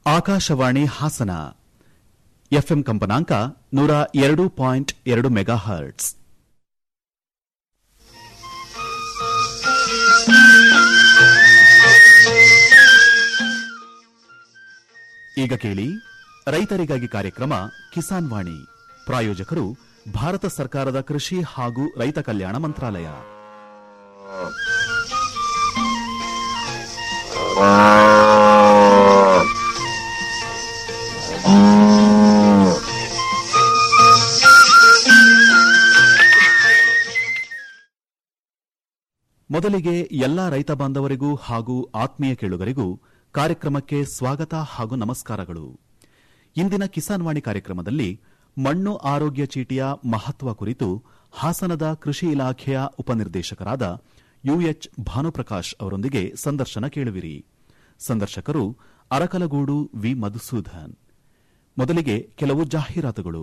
Akashvani Hassan FM ಕಂಪನಾಂಕ ನೂರ ಎರಡು ಪಾಯಿಂಟ್ ಎರಡು ಮೆಗಾ ಹರ್ಟ್ಸ್ ಈಗ ಕೇಳಿ ರೈತರಿಗಾಗಿ ಕಾರ್ಯಕ್ರಮ ಕಿಸಾನ್ ವಾಣಿ ಪ್ರಾಯೋಜಕರು ಭಾರತ ಸರ್ಕಾರದ ಕೃಷಿ ಹಾಗೂ ರೈತ ಕಲ್ಯಾಣ ಮಂತ್ರಾಲಯ ಮೊದಲಿಗೆ ಎಲ್ಲಾ ರೈತ ಬಾಂಧವರಿಗೂ ಹಾಗೂ ಆತ್ಮೀಯ ಕೇಳುಗರಿಗೂ ಕಾರ್ಯಕ್ರಮಕ್ಕೆ ಸ್ವಾಗತ ಹಾಗೂ ನಮಸ್ಕಾರಗಳು ಇಂದಿನ ಕಿಸಾನ್ ವಾಣಿ ಕಾರ್ಯಕ್ರಮದಲ್ಲಿ ಮಣ್ಣು ಆರೋಗ್ಯ ಚೀಟಿಯ ಮಹತ್ವ ಕುರಿತು ಹಾಸನದ ಕೃಷಿ ಇಲಾಖೆಯ ಉಪನಿರ್ದೇಶಕರಾದ ಯುಎಚ್ ಭಾನುಪ್ರಕಾಶ್ ಅವರೊಂದಿಗೆ ಸಂದರ್ಶನ ಕೇಳುವಿರಿ ಸಂದರ್ಶಕರು ಅರಕಲಗೂಡು ವಿ ಮಧುಸೂದನ್ ಮೊದಲಿಗೆ ಕೆಲವು ಜಾಹೀರಾತುಗಳು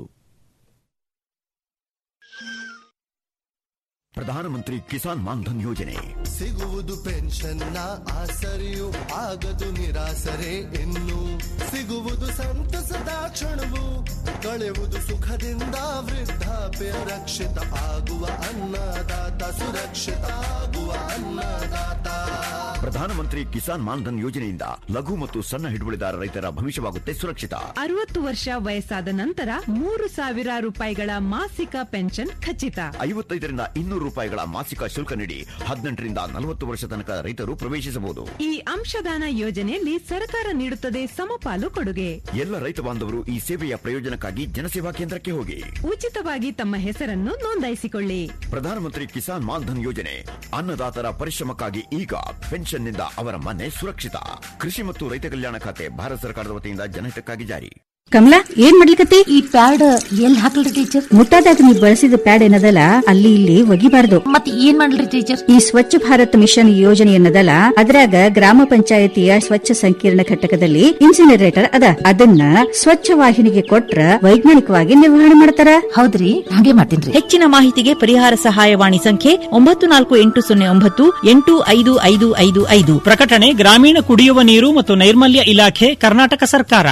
ಪ್ರಧಾನಮಂತ್ರಿ ಕಿಸಾನ್ ಮಾನ್ಧನ್ ಯೋಜನೆ ಸಿಗುವುದು ಪೆನ್ಷನ್ನ ಆಸರೆಯು ಆಗದು ನಿರಾಸರೆ ಇನ್ನು ಸಿಗುವುದು ಸಂತಸದ ಕ್ಷಣವು ಕಳೆಯುವುದು ಸುಖದಿಂದ ವೃದ್ಧಾಪ್ಯ ರಕ್ಷಿತ ಆಗುವ ಅನ್ನದಾತ ಸುರಕ್ಷಿತ ಆಗುವ ಅನ್ನದಾತ ಪ್ರಧಾನಮಂತ್ರಿ ಕಿಸಾನ್ ಮಾನ್ಧನ್ ಯೋಜನೆಯಿಂದ ಲಘು ಮತ್ತು ಸಣ್ಣ ಹಿಡುವಳಿದಾರ ರೈತರ ಭವಿಷ್ಯವಾಗುತ್ತೆ ಸುರಕ್ಷಿತ ಅರವತ್ತು ವರ್ಷ ವಯಸ್ಸಾದ ನಂತರ ಮೂರು ಸಾವಿರ ರೂಪಾಯಿಗಳ ಮಾಸಿಕ ಪೆನ್ಷನ್ ಖಚಿತ ಐವತ್ತೈದರಿಂದ ಇನ್ನೂರು ರೂಪಾಯಿಗಳ ಮಾಸಿಕ ಶುಲ್ಕ ನೀಡಿ ಹದಿನೆಂಟರಿಂದ ನಲವತ್ತು ವರ್ಷ ತನಕ ರೈತರು ಪ್ರವೇಶಿಸಬಹುದು ಈ ಅಂಶದಾನ ಯೋಜನೆಯಲ್ಲಿ ಸರ್ಕಾರ ನೀಡುತ್ತದೆ ಸಮಪಾಲು ಕೊಡುಗೆ ಎಲ್ಲ ರೈತ ಬಾಂಧವರು ಈ ಸೇವೆಯ ಪ್ರಯೋಜನಕ್ಕಾಗಿ ಜನಸೇವಾ ಕೇಂದ್ರಕ್ಕೆ ಹೋಗಿ ಉಚಿತವಾಗಿ ತಮ್ಮ ಹೆಸರನ್ನು ನೋಂದಾಯಿಸಿಕೊಳ್ಳಿ ಪ್ರಧಾನಮಂತ್ರಿ ಕಿಸಾನ್ ಮಾನ್ಧನ್ ಯೋಜನೆ ಅನ್ನದಾತರ ಪರಿಶ್ರಮಕ್ಕಾಗಿ ಈಗ ಪೆನ್ಷನ್ನಿಂದ ಅವರ ಮನೆ ಸುರಕ್ಷಿತ ಕೃಷಿ ಮತ್ತು ರೈತ ಕಲ್ಯಾಣ ಖಾತೆ ಭಾರತ ಸರ್ಕಾರದ ವತಿಯಿಂದ ಜನಹಿತಕ್ಕಾಗಿ ಜಾರಿ ಕಮಲಾ ಏನ್ ಮಾಡ್ಲಿಕತ್ತಿ ಈ ಪ್ಯಾಡ್ ಎಲ್ಲಿ ಹಾಕಲ್ರಿ ಟೀಚರ್ ಮುಟ್ಟಾದಾಗ ನೀ ಬಳಸಿದ ಪ್ಯಾಡ್ ಏನದಲ್ಲ ಅಲ್ಲಿ ಇಲ್ಲಿ ಒಗಿಬಾರ್ದು ಮತ್ ಏನ್ ಮಾಡ್ಲಿ ಟೀಚರ್ ಈ ಸ್ವಚ್ಛ ಭಾರತ್ ಮಿಷನ್ ಯೋಜನೆ ಏನದಲ್ಲ ಅದ್ರಾಗ ಗ್ರಾಮ ಪಂಚಾಯತಿಯ ಸ್ವಚ್ಛ ಸಂಕೀರ್ಣ ಘಟಕದಲ್ಲಿ ಇನ್ಸಿನರೇಟರ್ ಅದ ಅದನ್ನ ಸ್ವಚ್ಛ ವಾಹಿನಿಗೆ ಕೊಟ್ರ ವೈಜ್ಞಾನಿಕವಾಗಿ ನಿರ್ವಹಣೆ ಮಾಡ್ತಾರ ಹೌದ್ರಿ ಹಾಗೆ ಮಾಡ್ತೀನ್ರಿ ಹೆಚ್ಚಿನ ಮಾಹಿತಿಗೆ ಪರಿಹಾರ ಸಹಾಯವಾಣಿ ಸಂಖ್ಯೆ ಒಂಬತ್ತು ನಾಲ್ಕು ಎಂಟು ಸೊನ್ನೆ ಒಂಬತ್ತು ಎಂಟು ಐದು ಐದು ಐದು ಐದು ಪ್ರಕಟಣೆ ಗ್ರಾಮೀಣ ಕುಡಿಯುವ ನೀರು ಮತ್ತು ನೈರ್ಮಲ್ಯ ಇಲಾಖೆ ಕರ್ನಾಟಕ ಸರ್ಕಾರ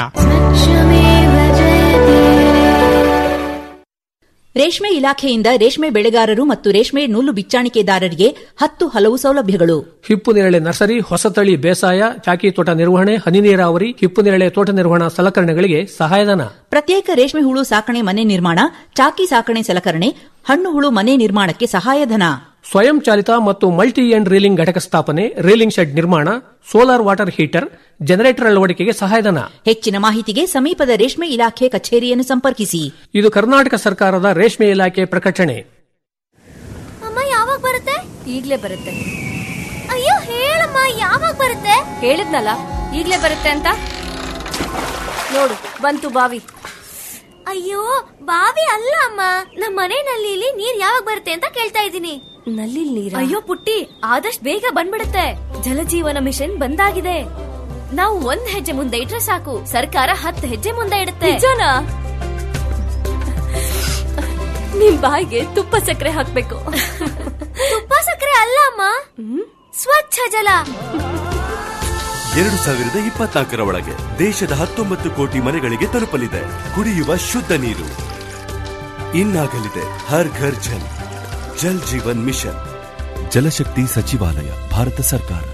ರೇಷ್ಮೆ ಇಲಾಖೆಯಿಂದ ರೇಷ್ಮೆ ಬೆಳೆಗಾರರು ಮತ್ತು ರೇಷ್ಮೆ ನೂಲು ಬಿಚ್ಚಾಣಿಕೆದಾರರಿಗೆ ಹತ್ತು ಹಲವು ಸೌಲಭ್ಯಗಳು ಹಿಪ್ಪು ನೇರಳೆ ನರ್ಸರಿ ಹೊಸತಳಿ ಬೇಸಾಯ ಚಾಕಿ ತೋಟ ನಿರ್ವಹಣೆ ಹನಿ ನೀರಾವರಿ ಹಿಪ್ಪು ನೇರಳೆ ತೋಟ ನಿರ್ವಹಣಾ ಸಲಕರಣೆಗಳಿಗೆ ಸಹಾಯಧನ ಪ್ರತ್ಯೇಕ ರೇಷ್ಮೆ ಹುಳು ಸಾಕಣೆ ಮನೆ ನಿರ್ಮಾಣ ಚಾಕಿ ಸಾಕಣೆ ಸಲಕರಣೆ ಹಣ್ಣು ಹುಳು ಮನೆ ನಿರ್ಮಾಣಕ್ಕೆ ಸಹಾಯಧನ ಸ್ವಯಂ ಚಾಲಿತ ಮತ್ತು ಮಲ್ಟಿ ಎಂಡ್ ರೀಲಿಂಗ್ ಘಟಕ ಸ್ಥಾಪನೆ ರೀಲಿಂಗ್ ಶೆಡ್ ನಿರ್ಮಾಣ ಸೋಲಾರ್ ವಾಟರ್ ಹೀಟರ್ ಜನರೇಟರ್ ಅಳವಡಿಕೆಗೆ ಸಹಾಯಧನ ಹೆಚ್ಚಿನ ಮಾಹಿತಿಗೆ ಸಮೀಪದ ರೇಷ್ಮೆ ಇಲಾಖೆ ಕಚೇರಿಯನ್ನು ಸಂಪರ್ಕಿಸಿ ಇದು ಕರ್ನಾಟಕ ಸರ್ಕಾರದ ರೇಷ್ಮೆ ಇಲಾಖೆ ಪ್ರಕಟಣೆ ಅಮ್ಮ ಯಾವಾಗ ಬರುತ್ತೆ ಈಗ್ಲೇ ಬರುತ್ತೆ ಅಯ್ಯೋ ಹೇಳಮ್ಮ ಯಾವಾಗ ಬರುತ್ತೆ ಹೇಳಿದ್ನಲ್ಲ ಈಗ್ಲೇ ಬರುತ್ತೆ ಅಂತ ನೋಡು ಬಂತು ಬಾವಿ ಅಯ್ಯೋ ಬಾವಿ ಅಲ್ಲ ಅಮ್ಮ ನಮ್ಮ ಮನೆ ನಲ್ಲಿಲಿ ನೀರ್ ಯಾವಾಗ ಬರುತ್ತೆ ಅಂತ ಕೇಳ್ತಾ ಇದ್ದೀನಿ ನಲ್ಲಿ ನೀರ್ ಅಯ್ಯೋ ಪುಟ್ಟಿ ಆದಷ್ಟು ಬೇಗ ಬಂದ್ಬಿಡುತ್ತೆ ಜಲಜೀವನ ಮಿಷನ್ ಬಂದಾಗಿದೆ ನಾವು ಒಂದ್ ಹೆಜ್ಜೆ ಮುಂದೆ ಇಟ್ರೆ ಸಾಕು ಸರ್ಕಾರ ಹತ್ತು ಹೆಜ್ಜೆ ಮುಂದೆ ಇಡುತ್ತೆ ನಿಜನಾ ನಿಮ್ ಬಾಯಿಗೆ ತುಪ್ಪ ಸಕ್ಕರೆ ಹಾಕ್ಬೇಕು ತುಪ್ಪ ಸಕ್ಕರೆ ಅಲ್ಲ ಅಮ್ಮ ಸ್ವಚ್ಛ ಜಲ ಎರಡು ಸಾವಿರದ ಇಪ್ಪತ್ನಾಲ್ಕರ ಒಳಗೆ ದೇಶದ ಹತ್ತೊಂಬತ್ತು ಕೋಟಿ ಮನೆಗಳಿಗೆ ತಲುಪಲಿದೆ ಕುಡಿಯುವ ಶುದ್ಧ ನೀರು ಇನ್ನಾಗಲಿದೆ ಹರ್ ಘರ್ ಜಲ್ ಜಲ್ ಜೀವನ್ ಮಿಷನ್ ಜಲಶಕ್ತಿ ಸಚಿವಾಲಯ ಭಾರತ ಸರ್ಕಾರ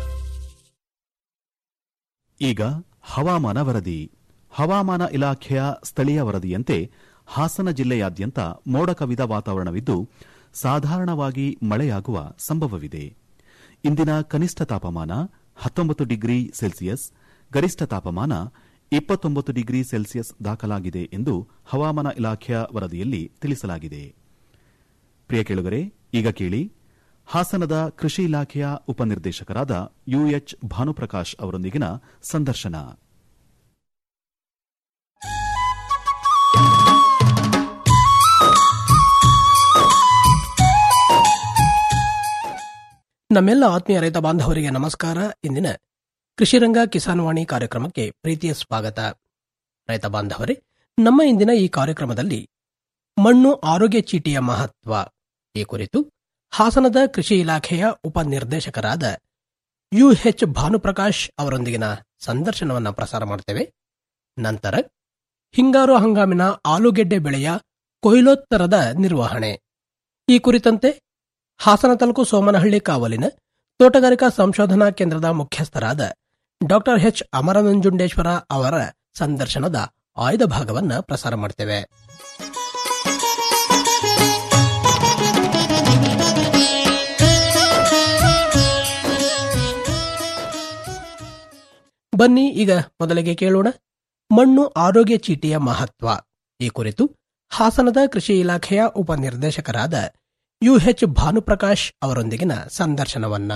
ಈಗ ಹವಾಮಾನ ವರದಿ ಹವಾಮಾನ ಇಲಾಖೆಯ ಸ್ಥಳೀಯ ವರದಿಯಂತೆ ಹಾಸನ ಜಿಲ್ಲೆಯಾದ್ಯಂತ ಮೋಡ ಕವಿದ ವಾತಾವರಣವಿದ್ದು ಸಾಧಾರಣವಾಗಿ ಮಳೆಯಾಗುವ ಸಂಭವವಿದೆ ಇಂದಿನ ಕನಿಷ್ಠ ತಾಪಮಾನ ಹತ್ತೊಂಬತ್ತು ಡಿಗ್ರಿ ಸೆಲ್ಸಿಯಸ್ ಗರಿಷ್ಠ ತಾಪಮಾನ ಇಪ್ಪತ್ತೊಂಬತ್ತು ಡಿಗ್ರಿ ಸೆಲ್ಸಿಯಸ್ ದಾಖಲಾಗಿದೆ ಎಂದು ಹವಾಮಾನ ಇಲಾಖೆಯ ವರದಿಯಲ್ಲಿ ತಿಳಿಸಲಾಗಿದೆ ಪ್ರಿಯ ಕೇಳುಗರೆ ಈಗ ಕೇಳಿ ಹಾಸನದ ಕೃಷಿ ಇಲಾಖೆಯ ಉಪನಿರ್ದೇಶಕರಾದ ಯುಎಚ್ ಭಾನುಪ್ರಕಾಶ್ ಅವರೊಂದಿಗಿನ ಸಂದರ್ಶನ ನಮ್ಮೆಲ್ಲ ಆತ್ಮೀಯ ರೈತ ಬಾಂಧವರಿಗೆ ನಮಸ್ಕಾರ ಇಂದಿನ ಕೃಷಿರಂಗ ಕಿಸಾನ್ ವಾಣಿ ಕಾರ್ಯಕ್ರಮಕ್ಕೆ ಪ್ರೀತಿಯ ಸ್ವಾಗತ ರೈತ ಬಾಂಧವರೇ ನಮ್ಮ ಇಂದಿನ ಈ ಕಾರ್ಯಕ್ರಮದಲ್ಲಿ ಮಣ್ಣು ಆರೋಗ್ಯ ಚೀಟಿಯ ಮಹತ್ವ ಈ ಕುರಿತು ಹಾಸನದ ಕೃಷಿ ಇಲಾಖೆಯ ಉಪನಿರ್ದೇಶಕರಾದ ಯುಎಚ್ ಭಾನುಪ್ರಕಾಶ್ ಅವರೊಂದಿಗಿನ ಸಂದರ್ಶನವನ್ನ ಪ್ರಸಾರ ಮಾಡ್ತೇವೆ ನಂತರ ಹಿಂಗಾರು ಹಂಗಾಮಿನ ಆಲೂಗೆಡ್ಡೆ ಬೆಳೆಯ ಕೊಯ್ಲೋತ್ತರದ ನಿರ್ವಹಣೆ ಈ ಕುರಿತಂತೆ ಹಾಸನ ತಾಲೂಕು ಸೋಮನಹಳ್ಳಿ ಕಾವಲಿನ ತೋಟಗಾರಿಕಾ ಸಂಶೋಧನಾ ಕೇಂದ್ರದ ಮುಖ್ಯಸ್ಥರಾದ ಡಾಕ್ಟರ್ ಎಚ್ ಅಮರನಂಜುಂಡೇಶ್ವರ ಅವರ ಸಂದರ್ಶನದ ಆಯ್ದ ಭಾಗವನ್ನ ಪ್ರಸಾರ ಮಾಡ್ತೇವೆ ಬನ್ನಿ ಈಗ ಮೊದಲಿಗೆ ಕೇಳೋಣ ಮಣ್ಣು ಆರೋಗ್ಯ ಚೀಟಿಯ ಮಹತ್ವ ಈ ಕುರಿತು ಹಾಸನದ ಕೃಷಿ ಇಲಾಖೆಯ ಉಪನಿರ್ದೇಶಕರಾದ ಯುಎಚ್ ಭಾನುಪ್ರಕಾಶ್ ಅವರೊಂದಿಗಿನ ಸಂದರ್ಶನವನ್ನ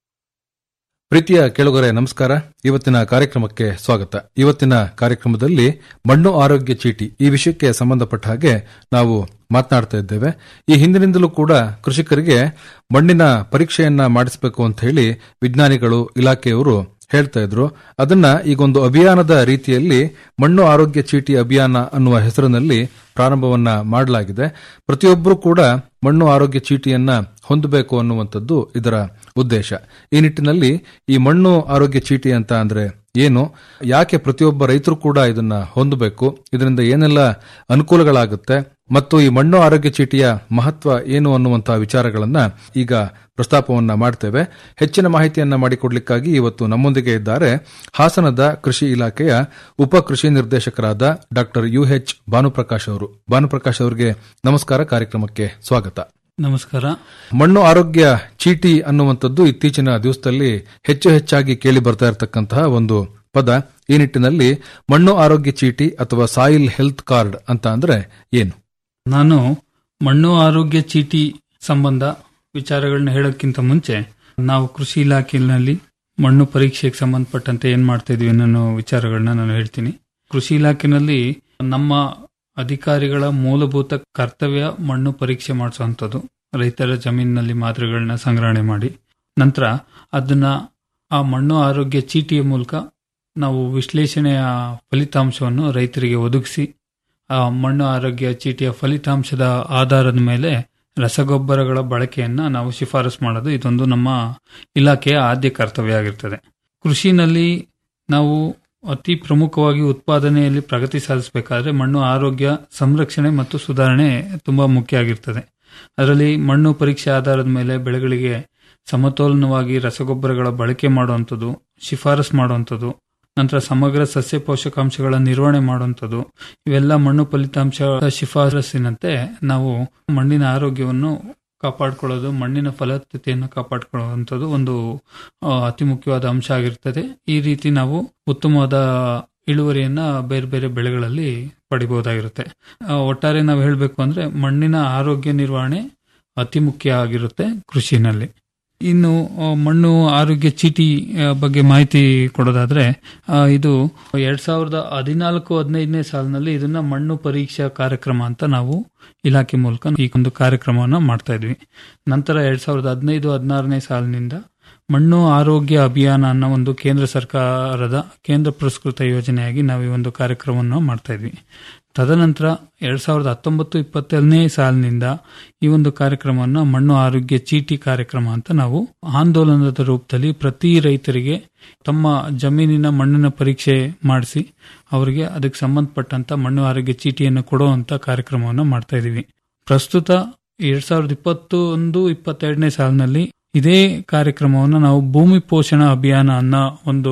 ಪ್ರೀತಿಯ ಕೆಳಗರೆ ನಮಸ್ಕಾರ ಇವತ್ತಿನ ಕಾರ್ಯಕ್ರಮಕ್ಕೆ ಸ್ವಾಗತ ಇವತ್ತಿನ ಕಾರ್ಯಕ್ರಮದಲ್ಲಿ ಮಣ್ಣು ಆರೋಗ್ಯ ಚೀಟಿ ಈ ವಿಷಯಕ್ಕೆ ಸಂಬಂಧಪಟ್ಟ ಹಾಗೆ ನಾವು ಮಾತನಾಡ್ತಾ ಇದ್ದೇವೆ ಈ ಹಿಂದಿನಿಂದಲೂ ಕೂಡ ಕೃಷಿಕರಿಗೆ ಮಣ್ಣಿನ ಪರೀಕ್ಷೆಯನ್ನ ಮಾಡಿಸಬೇಕು ಅಂತ ಹೇಳಿ ವಿಜ್ಞಾನಿಗಳು ಇಲಾಖೆಯವರು ಹೇಳ್ತಾ ಇದ್ರು ಅದನ್ನ ಈಗೊಂದು ಅಭಿಯಾನದ ರೀತಿಯಲ್ಲಿ ಮಣ್ಣು ಆರೋಗ್ಯ ಚೀಟಿ ಅಭಿಯಾನ ಅನ್ನುವ ಹೆಸರಿನಲ್ಲಿ ಪ್ರಾರಂಭವನ್ನ ಮಾಡಲಾಗಿದೆ ಪ್ರತಿಯೊಬ್ಬರು ಕೂಡ ಮಣ್ಣು ಆರೋಗ್ಯ ಚೀಟಿಯನ್ನ ಹೊಂದಬೇಕು ಅನ್ನುವಂಥದ್ದು ಇದರ ಉದ್ದೇಶ ಈ ನಿಟ್ಟಿನಲ್ಲಿ ಈ ಮಣ್ಣು ಆರೋಗ್ಯ ಚೀಟಿ ಅಂತ ಅಂದ್ರೆ ಏನು ಯಾಕೆ ಪ್ರತಿಯೊಬ್ಬ ರೈತರು ಕೂಡ ಇದನ್ನ ಹೊಂದಬೇಕು ಇದರಿಂದ ಏನೆಲ್ಲ ಅನುಕೂಲಗಳಾಗುತ್ತೆ ಮತ್ತು ಈ ಮಣ್ಣು ಆರೋಗ್ಯ ಚೀಟಿಯ ಮಹತ್ವ ಏನು ಅನ್ನುವಂತಹ ವಿಚಾರಗಳನ್ನ ಈಗ ಪ್ರಸ್ತಾಪವನ್ನ ಮಾಡ್ತೇವೆ ಹೆಚ್ಚಿನ ಮಾಹಿತಿಯನ್ನ ಮಾಡಿಕೊಡ್ಲಿಕ್ಕಾಗಿ ಇವತ್ತು ನಮ್ಮೊಂದಿಗೆ ಇದ್ದಾರೆ ಹಾಸನದ ಕೃಷಿ ಇಲಾಖೆಯ ಉಪ ಕೃಷಿ ನಿರ್ದೇಶಕರಾದ ಡಾಕ್ಟರ್ ಯು ಎಚ್ ಭಾನುಪ್ರಕಾಶ್ ಅವರು ಭಾನುಪ್ರಕಾಶ್ ಅವರಿಗೆ ನಮಸ್ಕಾರ ಕಾರ್ಯಕ್ರಮಕ್ಕೆ ಸ್ವಾಗತ ನಮಸ್ಕಾರ ಮಣ್ಣು ಆರೋಗ್ಯ ಚೀಟಿ ಅನ್ನುವಂಥದ್ದು ಇತ್ತೀಚಿನ ದಿವಸದಲ್ಲಿ ಹೆಚ್ಚು ಹೆಚ್ಚಾಗಿ ಕೇಳಿ ಬರ್ತಾ ಇರತಕ್ಕಂತಹ ಒಂದು ಪದ ಈ ನಿಟ್ಟಿನಲ್ಲಿ ಮಣ್ಣು ಆರೋಗ್ಯ ಚೀಟಿ ಅಥವಾ ಸಾಯಿಲ್ ಹೆಲ್ತ್ ಕಾರ್ಡ್ ಅಂತ ಅಂದ್ರೆ ಏನು ನಾನು ಮಣ್ಣು ಆರೋಗ್ಯ ಚೀಟಿ ಸಂಬಂಧ ವಿಚಾರಗಳನ್ನ ಹೇಳೋಕ್ಕಿಂತ ಮುಂಚೆ ನಾವು ಕೃಷಿ ಇಲಾಖೆಯಲ್ಲಿ ಮಣ್ಣು ಪರೀಕ್ಷೆಗೆ ಸಂಬಂಧಪಟ್ಟಂತೆ ಏನ್ ಮಾಡ್ತಾ ಇದೀವಿ ಅನ್ನೋ ವಿಚಾರಗಳನ್ನ ನಾನು ಹೇಳ್ತೀನಿ ಕೃಷಿ ಇಲಾಖೆನಲ್ಲಿ ನಮ್ಮ ಅಧಿಕಾರಿಗಳ ಮೂಲಭೂತ ಕರ್ತವ್ಯ ಮಣ್ಣು ಪರೀಕ್ಷೆ ಮಾಡಿಸುವಂಥದ್ದು ರೈತರ ಜಮೀನಿನಲ್ಲಿ ಮಾದರಿಗಳನ್ನ ಸಂಗ್ರಹಣೆ ಮಾಡಿ ನಂತರ ಅದನ್ನ ಆ ಮಣ್ಣು ಆರೋಗ್ಯ ಚೀಟಿಯ ಮೂಲಕ ನಾವು ವಿಶ್ಲೇಷಣೆಯ ಫಲಿತಾಂಶವನ್ನು ರೈತರಿಗೆ ಒದಗಿಸಿ ಆ ಮಣ್ಣು ಆರೋಗ್ಯ ಚೀಟಿಯ ಫಲಿತಾಂಶದ ಆಧಾರದ ಮೇಲೆ ರಸಗೊಬ್ಬರಗಳ ಬಳಕೆಯನ್ನ ನಾವು ಶಿಫಾರಸು ಮಾಡೋದು ಇದೊಂದು ನಮ್ಮ ಇಲಾಖೆಯ ಆದ್ಯ ಕರ್ತವ್ಯ ಆಗಿರ್ತದೆ ಕೃಷಿನಲ್ಲಿ ನಾವು ಅತಿ ಪ್ರಮುಖವಾಗಿ ಉತ್ಪಾದನೆಯಲ್ಲಿ ಪ್ರಗತಿ ಸಾಧಿಸಬೇಕಾದ್ರೆ ಮಣ್ಣು ಆರೋಗ್ಯ ಸಂರಕ್ಷಣೆ ಮತ್ತು ಸುಧಾರಣೆ ತುಂಬಾ ಮುಖ್ಯ ಆಗಿರ್ತದೆ ಅದರಲ್ಲಿ ಮಣ್ಣು ಪರೀಕ್ಷೆ ಆಧಾರದ ಮೇಲೆ ಬೆಳೆಗಳಿಗೆ ಸಮತೋಲನವಾಗಿ ರಸಗೊಬ್ಬರಗಳ ಬಳಕೆ ಮಾಡುವಂಥದ್ದು ಶಿಫಾರಸು ಮಾಡುವಂಥದ್ದು ನಂತರ ಸಮಗ್ರ ಸಸ್ಯ ಪೋಷಕಾಂಶಗಳ ನಿರ್ವಹಣೆ ಮಾಡುವಂಥದ್ದು ಇವೆಲ್ಲ ಮಣ್ಣು ಫಲಿತಾಂಶ ಶಿಫಾರಸಿನಂತೆ ನಾವು ಮಣ್ಣಿನ ಆರೋಗ್ಯವನ್ನು ಕಾಪಾಡಿಕೊಳ್ಳೋದು ಮಣ್ಣಿನ ಫಲವತ್ತತೆಯನ್ನು ಕಾಪಾಡಿಕೊಳ್ಳುವಂಥದ್ದು ಒಂದು ಆ, ಅತಿ ಮುಖ್ಯವಾದ ಅಂಶ ಆಗಿರ್ತದೆ ಈ ರೀತಿ ನಾವು ಉತ್ತಮವಾದ ಇಳುವರಿಯನ್ನ ಬೇರೆ ಬೇರೆ ಬೆಳೆಗಳಲ್ಲಿ ಪಡಿಬಹುದಾಗಿರುತ್ತೆ ಆ, ಒಟ್ಟಾರೆ ನಾವು ಹೇಳಬೇಕು ಅಂದ್ರೆ ಮಣ್ಣಿನ ಆರೋಗ್ಯ ನಿರ್ವಹಣೆ ಅತಿ ಮುಖ್ಯ ಆಗಿರುತ್ತೆ ಕೃಷಿನಲ್ಲಿ ಇನ್ನು ಆ, ಮಣ್ಣು ಆರೋಗ್ಯ ಚೀಟಿ ಆ, ಬಗ್ಗೆ ಮಾಹಿತಿ ಕೊಡೋದಾದ್ರೆ ಆ, ಇದು ಎರಡ್ ಸಾವಿರದ ಹದಿನಾಲ್ಕು ಹದಿನೈದನೇ ಸಾಲಿನಲ್ಲಿ ಇದನ್ನ ಮಣ್ಣು ಪರೀಕ್ಷಾ ಕಾರ್ಯಕ್ರಮ ಅಂತ ನಾವು ಇಲಾಖೆ ಮೂಲಕ ಈ ಒಂದು ಕಾರ್ಯಕ್ರಮವನ್ನು ಮಾಡ್ತಾ ಇದ್ವಿ ನಂತರ ಎರಡ್ ಸಾವಿರದ ಹದಿನೈದು ಹದಿನಾರನೇ ಸಾಲಿನಿಂದ ಮಣ್ಣು ಆರೋಗ್ಯ ಅಭಿಯಾನ ಅನ್ನೋ ಒಂದು ಕೇಂದ್ರ ಸರ್ಕಾರದ ಕೇಂದ್ರ ಪುರಸ್ಕೃತ ಯೋಜನೆಯಾಗಿ ನಾವು ಈ ಒಂದು ಕಾರ್ಯಕ್ರಮವನ್ನು ಮಾಡ್ತಾ ಇದ್ವಿ ತದನಂತರ ಎರಡ್ ಸಾವಿರದ ಹತ್ತೊಂಬತ್ತು ಇಪ್ಪತ್ತೆರಡನೇ ಸಾಲಿನಿಂದ ಈ ಒಂದು ಕಾರ್ಯಕ್ರಮವನ್ನು ಮಣ್ಣು ಆರೋಗ್ಯ ಚೀಟಿ ಕಾರ್ಯಕ್ರಮ ಅಂತ ನಾವು ಆಂದೋಲನದ ರೂಪದಲ್ಲಿ ಪ್ರತಿ ರೈತರಿಗೆ ತಮ್ಮ ಜಮೀನಿನ ಮಣ್ಣಿನ ಪರೀಕ್ಷೆ ಮಾಡಿಸಿ ಅವರಿಗೆ ಅದಕ್ಕೆ ಸಂಬಂಧಪಟ್ಟಂತ ಮಣ್ಣು ಆರೋಗ್ಯ ಚೀಟಿಯನ್ನು ಕೊಡುವಂತ ಕಾರ್ಯಕ್ರಮವನ್ನು ಮಾಡ್ತಾ ಇದೀವಿ ಪ್ರಸ್ತುತ ಎರಡ್ ಸಾವಿರದ ಇಪ್ಪತ್ತೊಂದು ಇಪ್ಪತ್ತೆರಡನೇ ಸಾಲಿನಲ್ಲಿ ಇದೇ ಕಾರ್ಯಕ್ರಮವನ್ನು ನಾವು ಭೂಮಿ ಪೋಷಣಾ ಅಭಿಯಾನ ಅನ್ನೋ ಒಂದು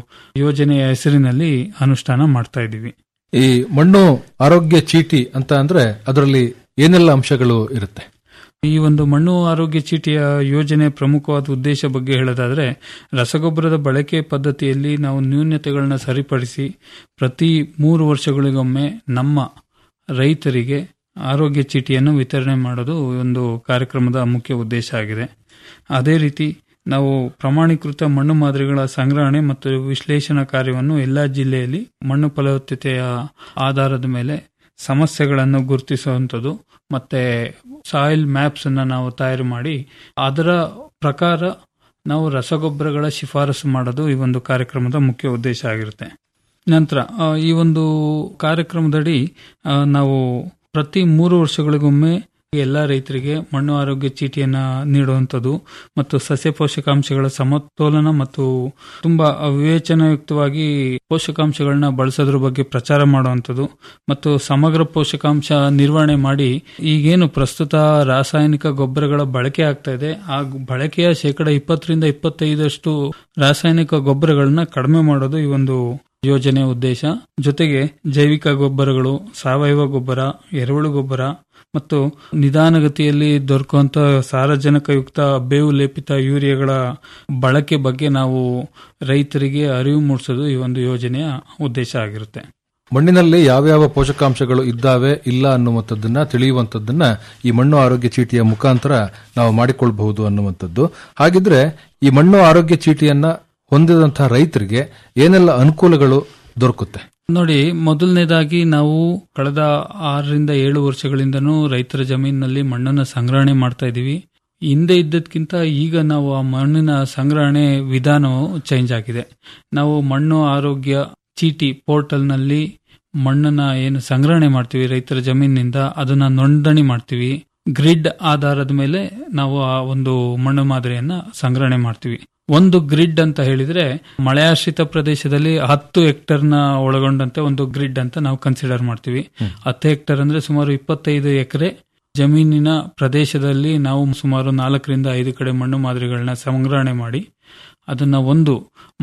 ಯೋಜನೆಯ ಹೆಸರಿನಲ್ಲಿ ಅನುಷ್ಠಾನ ಮಾಡ್ತಾ ಇದ್ದೀವಿ ಈ ಮಣ್ಣು ಆರೋಗ್ಯ ಚೀಟಿ ಅಂತ ಅಂದ್ರೆ ಅದರಲ್ಲಿ ಏನೆಲ್ಲ ಅಂಶಗಳು ಇರುತ್ತೆ ಈ ಒಂದು ಮಣ್ಣು ಆರೋಗ್ಯ ಚೀಟಿಯ ಯೋಜನೆ ಪ್ರಮುಖವಾದ ಉದ್ದೇಶ ಬಗ್ಗೆ ಹೇಳೋದಾದ್ರೆ ರಸಗೊಬ್ಬರದ ಬಳಕೆ ಪದ್ಧತಿಯಲ್ಲಿ ನಾವು ನ್ಯೂನ್ಯತೆಗಳನ್ನ ಸರಿಪಡಿಸಿ ಪ್ರತಿ ಮೂರು ವರ್ಷಗಳಿಗೊಮ್ಮೆ ನಮ್ಮ ರೈತರಿಗೆ ಆರೋಗ್ಯ ಚೀಟಿಯನ್ನು ವಿತರಣೆ ಮಾಡೋದು ಒಂದು ಕಾರ್ಯಕ್ರಮದ ಮುಖ್ಯ ಉದ್ದೇಶ ಆಗಿದೆ ಅದೇ ರೀತಿ ನಾವು ಪ್ರಮಾಣೀಕೃತ ಮಣ್ಣು ಮಾದರಿಗಳ ಸಂಗ್ರಹಣೆ ಮತ್ತು ವಿಶ್ಲೇಷಣಾ ಕಾರ್ಯವನ್ನು ಎಲ್ಲಾ ಜಿಲ್ಲೆಯಲ್ಲಿ ಮಣ್ಣು ಫಲವತ್ತತೆಯ ಆಧಾರದ ಮೇಲೆ ಸಮಸ್ಯೆಗಳನ್ನು ಗುರುತಿಸುವಂಥದ್ದು ಮತ್ತೆ ಸಾಯಿಲ್ ಮ್ಯಾಪ್ಸ್ ಅನ್ನ ನಾವು ತಯಾರು ಮಾಡಿ ಅದರ ಪ್ರಕಾರ ನಾವು ರಸಗೊಬ್ಬರಗಳ ಶಿಫಾರಸು ಮಾಡೋದು ಈ ಒಂದು ಕಾರ್ಯಕ್ರಮದ ಮುಖ್ಯ ಉದ್ದೇಶ ಆಗಿರುತ್ತೆ ನಂತರ ಆ, ಈ ಒಂದು ಕಾರ್ಯಕ್ರಮದಡಿ ಆ, ನಾವು ಪ್ರತಿ ಮೂರು ವರ್ಷಗಳಿಗೊಮ್ಮೆ ಎಲ್ಲಾ ರೈತರಿಗೆ ಮಣ್ಣು ಆರೋಗ್ಯ ಚೀಟಿಯನ್ನ ನೀಡುವಂಥದ್ದು ಮತ್ತು ಸಸ್ಯ ಪೋಷಕಾಂಶಗಳ ಸಮತೋಲನ ಮತ್ತು ತುಂಬಾ ವಿವೇಚನಾಯುಕ್ತವಾಗಿ ಪೋಷಕಾಂಶಗಳನ್ನ ಬಳಸೋದ್ರ ಬಗ್ಗೆ ಪ್ರಚಾರ ಮಾಡುವಂಥದ್ದು ಮತ್ತು ಸಮಗ್ರ ಪೋಷಕಾಂಶ ನಿರ್ವಹಣೆ ಮಾಡಿ ಈಗೇನು ಪ್ರಸ್ತುತ ರಾಸಾಯನಿಕ ಗೊಬ್ಬರಗಳ ಬಳಕೆ ಆಗ್ತಾ ಇದೆ ಆ ಬಳಕೆಯ ಶೇಕಡ ಇಪ್ಪತ್ತರಿಂದ ಇಪ್ಪತ್ತೈದಷ್ಟು ರಾಸಾಯನಿಕ ಗೊಬ್ಬರಗಳನ್ನ ಕಡಿಮೆ ಮಾಡೋದು ಈ ಒಂದು ಯೋಜನೆಯ ಉದ್ದೇಶ ಜೊತೆಗೆ ಜೈವಿಕ ಗೊಬ್ಬರಗಳು ಸಾವಯವ ಗೊಬ್ಬರ ಎರೆಹುಳು ಗೊಬ್ಬರ ಮತ್ತು ನಿಧಾನಗತಿಯಲ್ಲಿ ದೊರಕುವಂತ ಸಾರಜನಕಯುಕ್ತ ಬೇವು ಲೇಪಿತ ಯೂರಿಯಾಗಳ ಬಳಕೆ ಬಗ್ಗೆ ನಾವು ರೈತರಿಗೆ ಅರಿವು ಮೂಡಿಸೋದು ಈ ಒಂದು ಯೋಜನೆಯ ಉದ್ದೇಶ ಆಗಿರುತ್ತೆ ಮಣ್ಣಿನಲ್ಲಿ ಯಾವ್ಯಾವ ಪೋಷಕಾಂಶಗಳು ಇದ್ದಾವೆ ಇಲ್ಲ ಅನ್ನುವಂಥದ್ದನ್ನ ತಿಳಿಯುವಂಥದ್ದನ್ನ ಈ ಮಣ್ಣು ಆರೋಗ್ಯ ಚೀಟಿಯ ಮುಖಾಂತರ ನಾವು ಮಾಡಿಕೊಳ್ಬಹುದು ಅನ್ನುವಂಥದ್ದು ಹಾಗಿದ್ರೆ ಈ ಮಣ್ಣು ಆರೋಗ್ಯ ಚೀಟಿಯನ್ನ ಹೊಂದಿದಂತಹ ರೈತರಿಗೆ ಏನೆಲ್ಲ ಅನುಕೂಲಗಳು ದೊರಕುತ್ತೆ ನೋಡಿ ಮೊದಲನೇದಾಗಿ ನಾವು ಕಳೆದ ಆರರಿಂದ ಏಳು ವರ್ಷಗಳಿಂದನೂ ರೈತರ ಜಮೀನಿನಲ್ಲಿ ಮಣ್ಣನ್ನು ಸಂಗ್ರಹಣೆ ಮಾಡ್ತಾ ಇದೀವಿ ಹಿಂದೆ ಇದ್ದದ್ಕಿಂತ ಈಗ ನಾವು ಆ ಮಣ್ಣಿನ ಸಂಗ್ರಹಣೆ ವಿಧಾನವು ಚೇಂಜ್ ಆಗಿದೆ ನಾವು ಮಣ್ಣು ಆರೋಗ್ಯ ಚೀಟಿ ಪೋರ್ಟಲ್ನಲ್ಲಿ ಮಣ್ಣನ್ನ ಏನು ಸಂಗ್ರಹಣೆ ಮಾಡ್ತೀವಿ ರೈತರ ಜಮೀನಿನಿಂದ ಅದನ್ನ ನೋಂದಣಿ ಮಾಡ್ತೀವಿ ಗ್ರಿಡ್ ಆಧಾರದ ಮೇಲೆ ನಾವು ಆ ಒಂದು ಮಣ್ಣು ಮಾದರಿಯನ್ನ ಸಂಗ್ರಹಣೆ ಮಾಡ್ತೀವಿ ಒಂದು ಗ್ರಿಡ್ ಅಂತ ಹೇಳಿದ್ರೆ ಮಳೆಯಾಶ್ರಿತ ಪ್ರದೇಶದಲ್ಲಿ ಹತ್ತು ಹೆಕ್ಟರ್ನ ಒಳಗೊಂಡಂತೆ ಒಂದು ಗ್ರಿಡ್ ಅಂತ ನಾವು ಕನ್ಸಿಡರ್ ಮಾಡ್ತೀವಿ ಹತ್ತು ಹೆಕ್ಟರ್ ಅಂದ್ರೆ ಸುಮಾರು ಇಪ್ಪತ್ತೈದು ಎಕರೆ ಜಮೀನಿನ ಪ್ರದೇಶದಲ್ಲಿ ನಾವು ಸುಮಾರು ನಾಲ್ಕರಿಂದ ಐದು ಕಡೆ ಮಣ್ಣು ಮಾದರಿಗಳನ್ನ ಸಂಗ್ರಹಣೆ ಮಾಡಿ ಅದನ್ನ ಒಂದು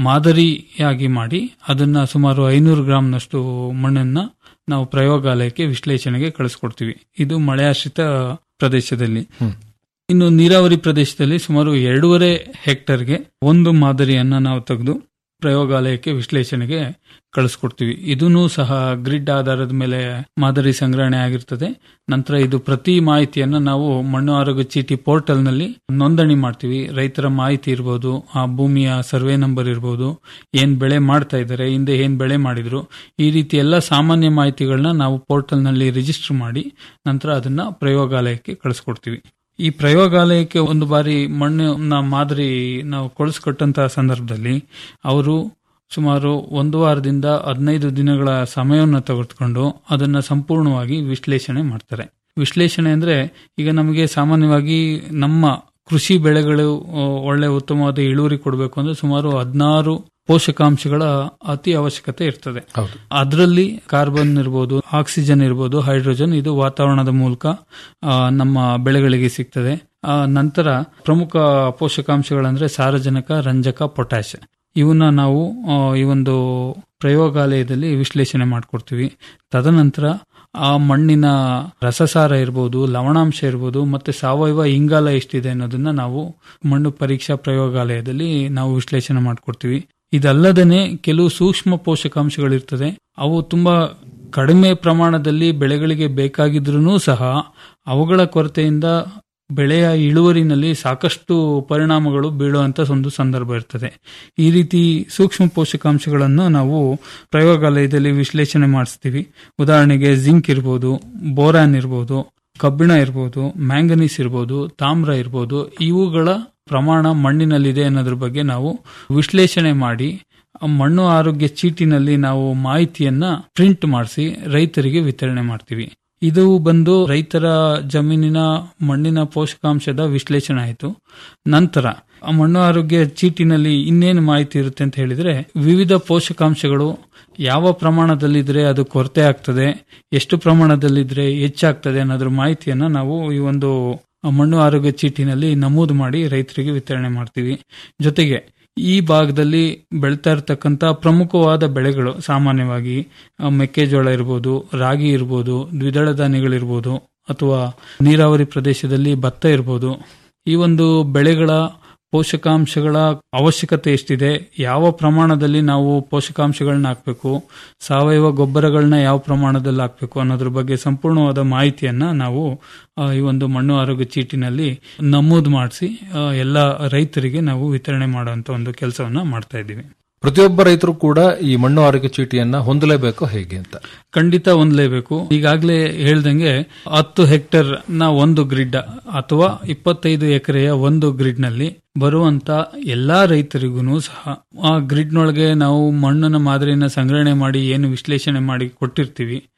ಮಾದರಿಯಾಗಿ ಮಾಡಿ ಅದನ್ನ ಸುಮಾರು ಐನೂರು ಗ್ರಾಂನಷ್ಟು ಮಣ್ಣನ್ನ ನಾವು ಪ್ರಯೋಗಾಲಯಕ್ಕೆ ವಿಶ್ಲೇಷಣೆಗೆ ಕಳಿಸ್ಕೊಡ್ತೀವಿ ಇದು ಮಳೆಯಾಶ್ರಿತ ಪ್ರದೇಶದಲ್ಲಿ ಇನ್ನು ನೀರಾವರಿ ಪ್ರದೇಶದಲ್ಲಿ ಸುಮಾರು ಎರಡೂವರೆ ಹೆಕ್ಟರ್ಗೆ ಒಂದು ಮಾದರಿಯನ್ನ ನಾವು ತೆಗೆದು ಪ್ರಯೋಗಾಲಯಕ್ಕೆ ವಿಶ್ಲೇಷಣೆಗೆ ಕಳಿಸ್ಕೊಡ್ತೀವಿ ಇದೂ ಸಹ ಗ್ರಿಡ್ ಆಧಾರದ ಮೇಲೆ ಮಾದರಿ ಸಂಗ್ರಹಣೆ ಆಗಿರ್ತದೆ ನಂತರ ಇದು ಪ್ರತಿ ಮಾಹಿತಿಯನ್ನ ನಾವು ಮಣ್ಣು ಆರೋಗ್ಯ ಚೀಟಿ ಪೋರ್ಟಲ್ ನಲ್ಲಿ ನೋಂದಣಿ ಮಾಡ್ತೀವಿ ರೈತರ ಮಾಹಿತಿ ಇರ್ಬೋದು ಆ ಭೂಮಿಯ ಸರ್ವೆ ನಂಬರ್ ಇರ್ಬೋದು ಏನ್ ಬೆಳೆ ಮಾಡ್ತಾ ಇದ್ದಾರೆ ಹಿಂದೆ ಏನ್ ಬೆಳೆ ಮಾಡಿದ್ರು ಈ ರೀತಿ ಎಲ್ಲ ಸಾಮಾನ್ಯ ಮಾಹಿತಿಗಳನ್ನ ನಾವು ಪೋರ್ಟಲ್ ನಲ್ಲಿ ರಿಜಿಸ್ಟರ್ ಮಾಡಿ ನಂತರ ಅದನ್ನ ಪ್ರಯೋಗಾಲಯಕ್ಕೆ ಕಳಿಸ್ಕೊಡ್ತೀವಿ ಈ ಪ್ರಯೋಗಾಲಯಕ್ಕೆ ಒಂದು ಬಾರಿ ಮಣ್ಣಿನ ಮಾದರಿ ನಾವು ಕಳಿಸ್ಕೊಟ್ಟಂತಹ ಸಂದರ್ಭದಲ್ಲಿ ಅವರು ಸುಮಾರು ಒಂದು ವಾರದಿಂದ ಹದಿನೈದು ದಿನಗಳ ಸಮಯವನ್ನು ತೆಗೆದುಕೊಂಡು ಅದನ್ನ ಸಂಪೂರ್ಣವಾಗಿ ವಿಶ್ಲೇಷಣೆ ಮಾಡ್ತಾರೆ ವಿಶ್ಲೇಷಣೆ ಅಂದ್ರೆ ಈಗ ನಮಗೆ ಸಾಮಾನ್ಯವಾಗಿ ನಮ್ಮ ಕೃಷಿ ಬೆಳೆಗಳು ಆ, ಒಳ್ಳೆ ಉತ್ತಮವಾದ ಇಳುವರಿ ಕೊಡಬೇಕು ಅಂದ್ರೆ ಸುಮಾರು ಹದಿನಾರು ಪೋಷಕಾಂಶಗಳ ಅತಿ ಅವಶ್ಯಕತೆ ಇರ್ತದೆ ಅದರಲ್ಲಿ ಕಾರ್ಬನ್ ಇರ್ಬೋದು ಆಕ್ಸಿಜನ್ ಇರ್ಬೋದು ಹೈಡ್ರೋಜನ್ ಇದು ವಾತಾವರಣದ ಮೂಲಕ ಆ, ನಮ್ಮ ಬೆಳೆಗಳಿಗೆ ಸಿಗ್ತದೆ ಆ, ನಂತರ ಪ್ರಮುಖ ಪೋಷಕಾಂಶಗಳಂದ್ರೆ ಸಾರಜನಕ ರಂಜಕ ಪೊಟ್ಯಾಶ್ ಇವನ್ನ ನಾವು ಆ, ಈ ಒಂದು ಪ್ರಯೋಗಾಲಯದಲ್ಲಿ ವಿಶ್ಲೇಷಣೆ ಮಾಡಿಕೊಡ್ತೀವಿ ತದನಂತರ ಆ ಮಣ್ಣಿನ ರಸಸಾರ ಇರ್ಬೋದು ಲವಣಾಂಶ ಇರ್ಬೋದು ಮತ್ತೆ ಸಾವಯವ ಇಂಗಾಲ ಎಷ್ಟಿದೆ ಅನ್ನೋದನ್ನ ನಾವು ಮಣ್ಣು ಪರೀಕ್ಷಾ ಪ್ರಯೋಗಾಲಯದಲ್ಲಿ ನಾವು ವಿಶ್ಲೇಷಣೆ ಮಾಡಿಕೊಡ್ತೀವಿ ಇದಲ್ಲದೇನೆ ಕೆಲವು ಸೂಕ್ಷ್ಮ ಪೋಷಕಾಂಶಗಳಿರ್ತದೆ ಅವು ತುಂಬಾ ಕಡಿಮೆ ಪ್ರಮಾಣದಲ್ಲಿ ಬೆಳೆಗಳಿಗೆ ಬೇಕಾಗಿದ್ರೂ ಸಹ ಅವುಗಳ ಕೊರತೆಯಿಂದ ಬೆಳೆಯ ಇಳುವರಿನಲ್ಲಿ ಸಾಕಷ್ಟು ಪರಿಣಾಮಗಳು ಬೀಳುವಂತ ಒಂದು ಸಂದರ್ಭ ಇರ್ತದೆ ಈ ರೀತಿ ಸೂಕ್ಷ್ಮ ಪೋಷಕಾಂಶಗಳನ್ನು ನಾವು ಪ್ರಯೋಗಾಲಯದಲ್ಲಿ ವಿಶ್ಲೇಷಣೆ ಮಾಡಿಸ್ತೀವಿ ಉದಾಹರಣೆಗೆ ಜಿಂಕ್ ಇರ್ಬೋದು ಬೋರಾನ್ ಇರ್ಬೋದು ಕಬ್ಬಿಣ ಇರ್ಬೋದು ಮ್ಯಾಂಗನೀಸ್ ಇರ್ಬೋದು ತಾಮ್ರ ಇರ್ಬೋದು ಇವುಗಳ ಪ್ರಮಾಣ ಮಣ್ಣಿನಲ್ಲಿದೆ ಅನ್ನೋದ್ರ ಬಗ್ಗೆ ನಾವು ವಿಶ್ಲೇಷಣೆ ಮಾಡಿ ಆ ಮಣ್ಣು ಆರೋಗ್ಯ ಚೀಟಿನಲ್ಲಿ ನಾವು ಮಾಹಿತಿಯನ್ನ ಪ್ರಿಂಟ್ ಮಾಡಿಸಿ ರೈತರಿಗೆ ವಿತರಣೆ ಮಾಡ್ತೀವಿ ಇದು ಬಂದು ರೈತರ ಜಮೀನಿನ ಮಣ್ಣಿನ ಪೋಷಕಾಂಶದ ವಿಶ್ಲೇಷಣೆ ಆಯಿತು ನಂತರ ಆ ಮಣ್ಣು ಆರೋಗ್ಯ ಚೀಟಿನಲ್ಲಿ ಇನ್ನೇನು ಮಾಹಿತಿ ಇರುತ್ತೆ ಅಂತ ಹೇಳಿದ್ರೆ ವಿವಿಧ ಪೋಷಕಾಂಶಗಳು ಯಾವ ಪ್ರಮಾಣದಲ್ಲಿದ್ರೆ ಅದು ಕೊರತೆ ಆಗ್ತದೆ ಎಷ್ಟು ಪ್ರಮಾಣದಲ್ಲಿದ್ರೆ ಹೆಚ್ಚಾಗ್ತದೆ ಅನ್ನೋದ್ರ ಮಾಹಿತಿಯನ್ನ ನಾವು ಈ ಒಂದು ಮಣ್ಣು ಆರೋಗ್ಯ ಚೀಟಿನಲ್ಲಿ ನಮೂದು ಮಾಡಿ ರೈತರಿಗೆ ವಿತರಣೆ ಮಾಡ್ತೀವಿ ಜೊತೆಗೆ ಈ ಭಾಗದಲ್ಲಿ ಬೆಳ್ತಾ ಇರತಕ್ಕಂತ ಪ್ರಮುಖವಾದ ಬೆಳೆಗಳು ಸಾಮಾನ್ಯವಾಗಿ ಆ, ಮೆಕ್ಕೆಜೋಳ ಇರ್ಬೋದು ರಾಗಿ ಇರ್ಬೋದು ದ್ವಿದಳ ಧಾನ್ಯಗಳಿರ್ಬೋದು ಅಥವಾ ನೀರಾವರಿ ಪ್ರದೇಶದಲ್ಲಿ ಭತ್ತ ಇರ್ಬೋದು ಈ ಒಂದು ಬೆಳೆಗಳ ಪೋಷಕಾಂಶಗಳ ಅವಶ್ಯಕತೆ ಎಷ್ಟಿದೆ ಯಾವ ಪ್ರಮಾಣದಲ್ಲಿ ನಾವು ಪೋಷಕಾಂಶಗಳನ್ನ ಹಾಕಬೇಕು ಸಾವಯವ ಗೊಬ್ಬರಗಳನ್ನ ಯಾವ ಪ್ರಮಾಣದಲ್ಲಿ ಹಾಕಬೇಕು ಅನ್ನೋದ್ರ ಬಗ್ಗೆ ಸಂಪೂರ್ಣವಾದ ಮಾಹಿತಿಯನ್ನ ನಾವು ಆ, ಈ ಒಂದು ಮಣ್ಣು ಆರೋಗ್ಯ ಚೀಟಿನಲ್ಲಿ ನಮೂದು ಮಾಡಿಸಿ ಎಲ್ಲ ರೈತರಿಗೆ ನಾವು ವಿತರಣೆ ಮಾಡುವಂತ ಒಂದು ಕೆಲಸವನ್ನ ಮಾಡ್ತಾ ಇದ್ದೀವಿ ಪ್ರತಿಯೊಬ್ಬ ರೈತರು ಕೂಡ ಈ ಮಣ್ಣು ಆರೋಗ್ಯ ಚೀಟಿಯನ್ನ ಹೊಂದಲೇಬೇಕು ಹೇಗೆ ಅಂತ ಖಂಡಿತ ಹೊಂದಲೇಬೇಕು ಈಗಾಗಲೇ ಹೇಳ್ದಂಗೆ ಹತ್ತು ಹೆಕ್ಟರ್ ನ ಒಂದು ಗ್ರಿಡ್ ಅಥವಾ ಇಪ್ಪತ್ತೈದು ಎಕರೆಯ ಒಂದು ಗ್ರಿಡ್ ನಲ್ಲಿ ಬರುವಂತ ಎಲ್ಲಾ ರೈತರಿಗೂ ಸಹ ಆ ಗ್ರಿಡ್ ನೊಳಗೆ ನಾವು ಮಣ್ಣಿನ ಮಾದರಿಯನ್ನ ಸಂಗ್ರಹಣೆ ಮಾಡಿ ಏನು ವಿಶ್ಲೇಷಣೆ ಮಾಡಿ ಕೊಟ್ಟಿರ್ತೀವಿ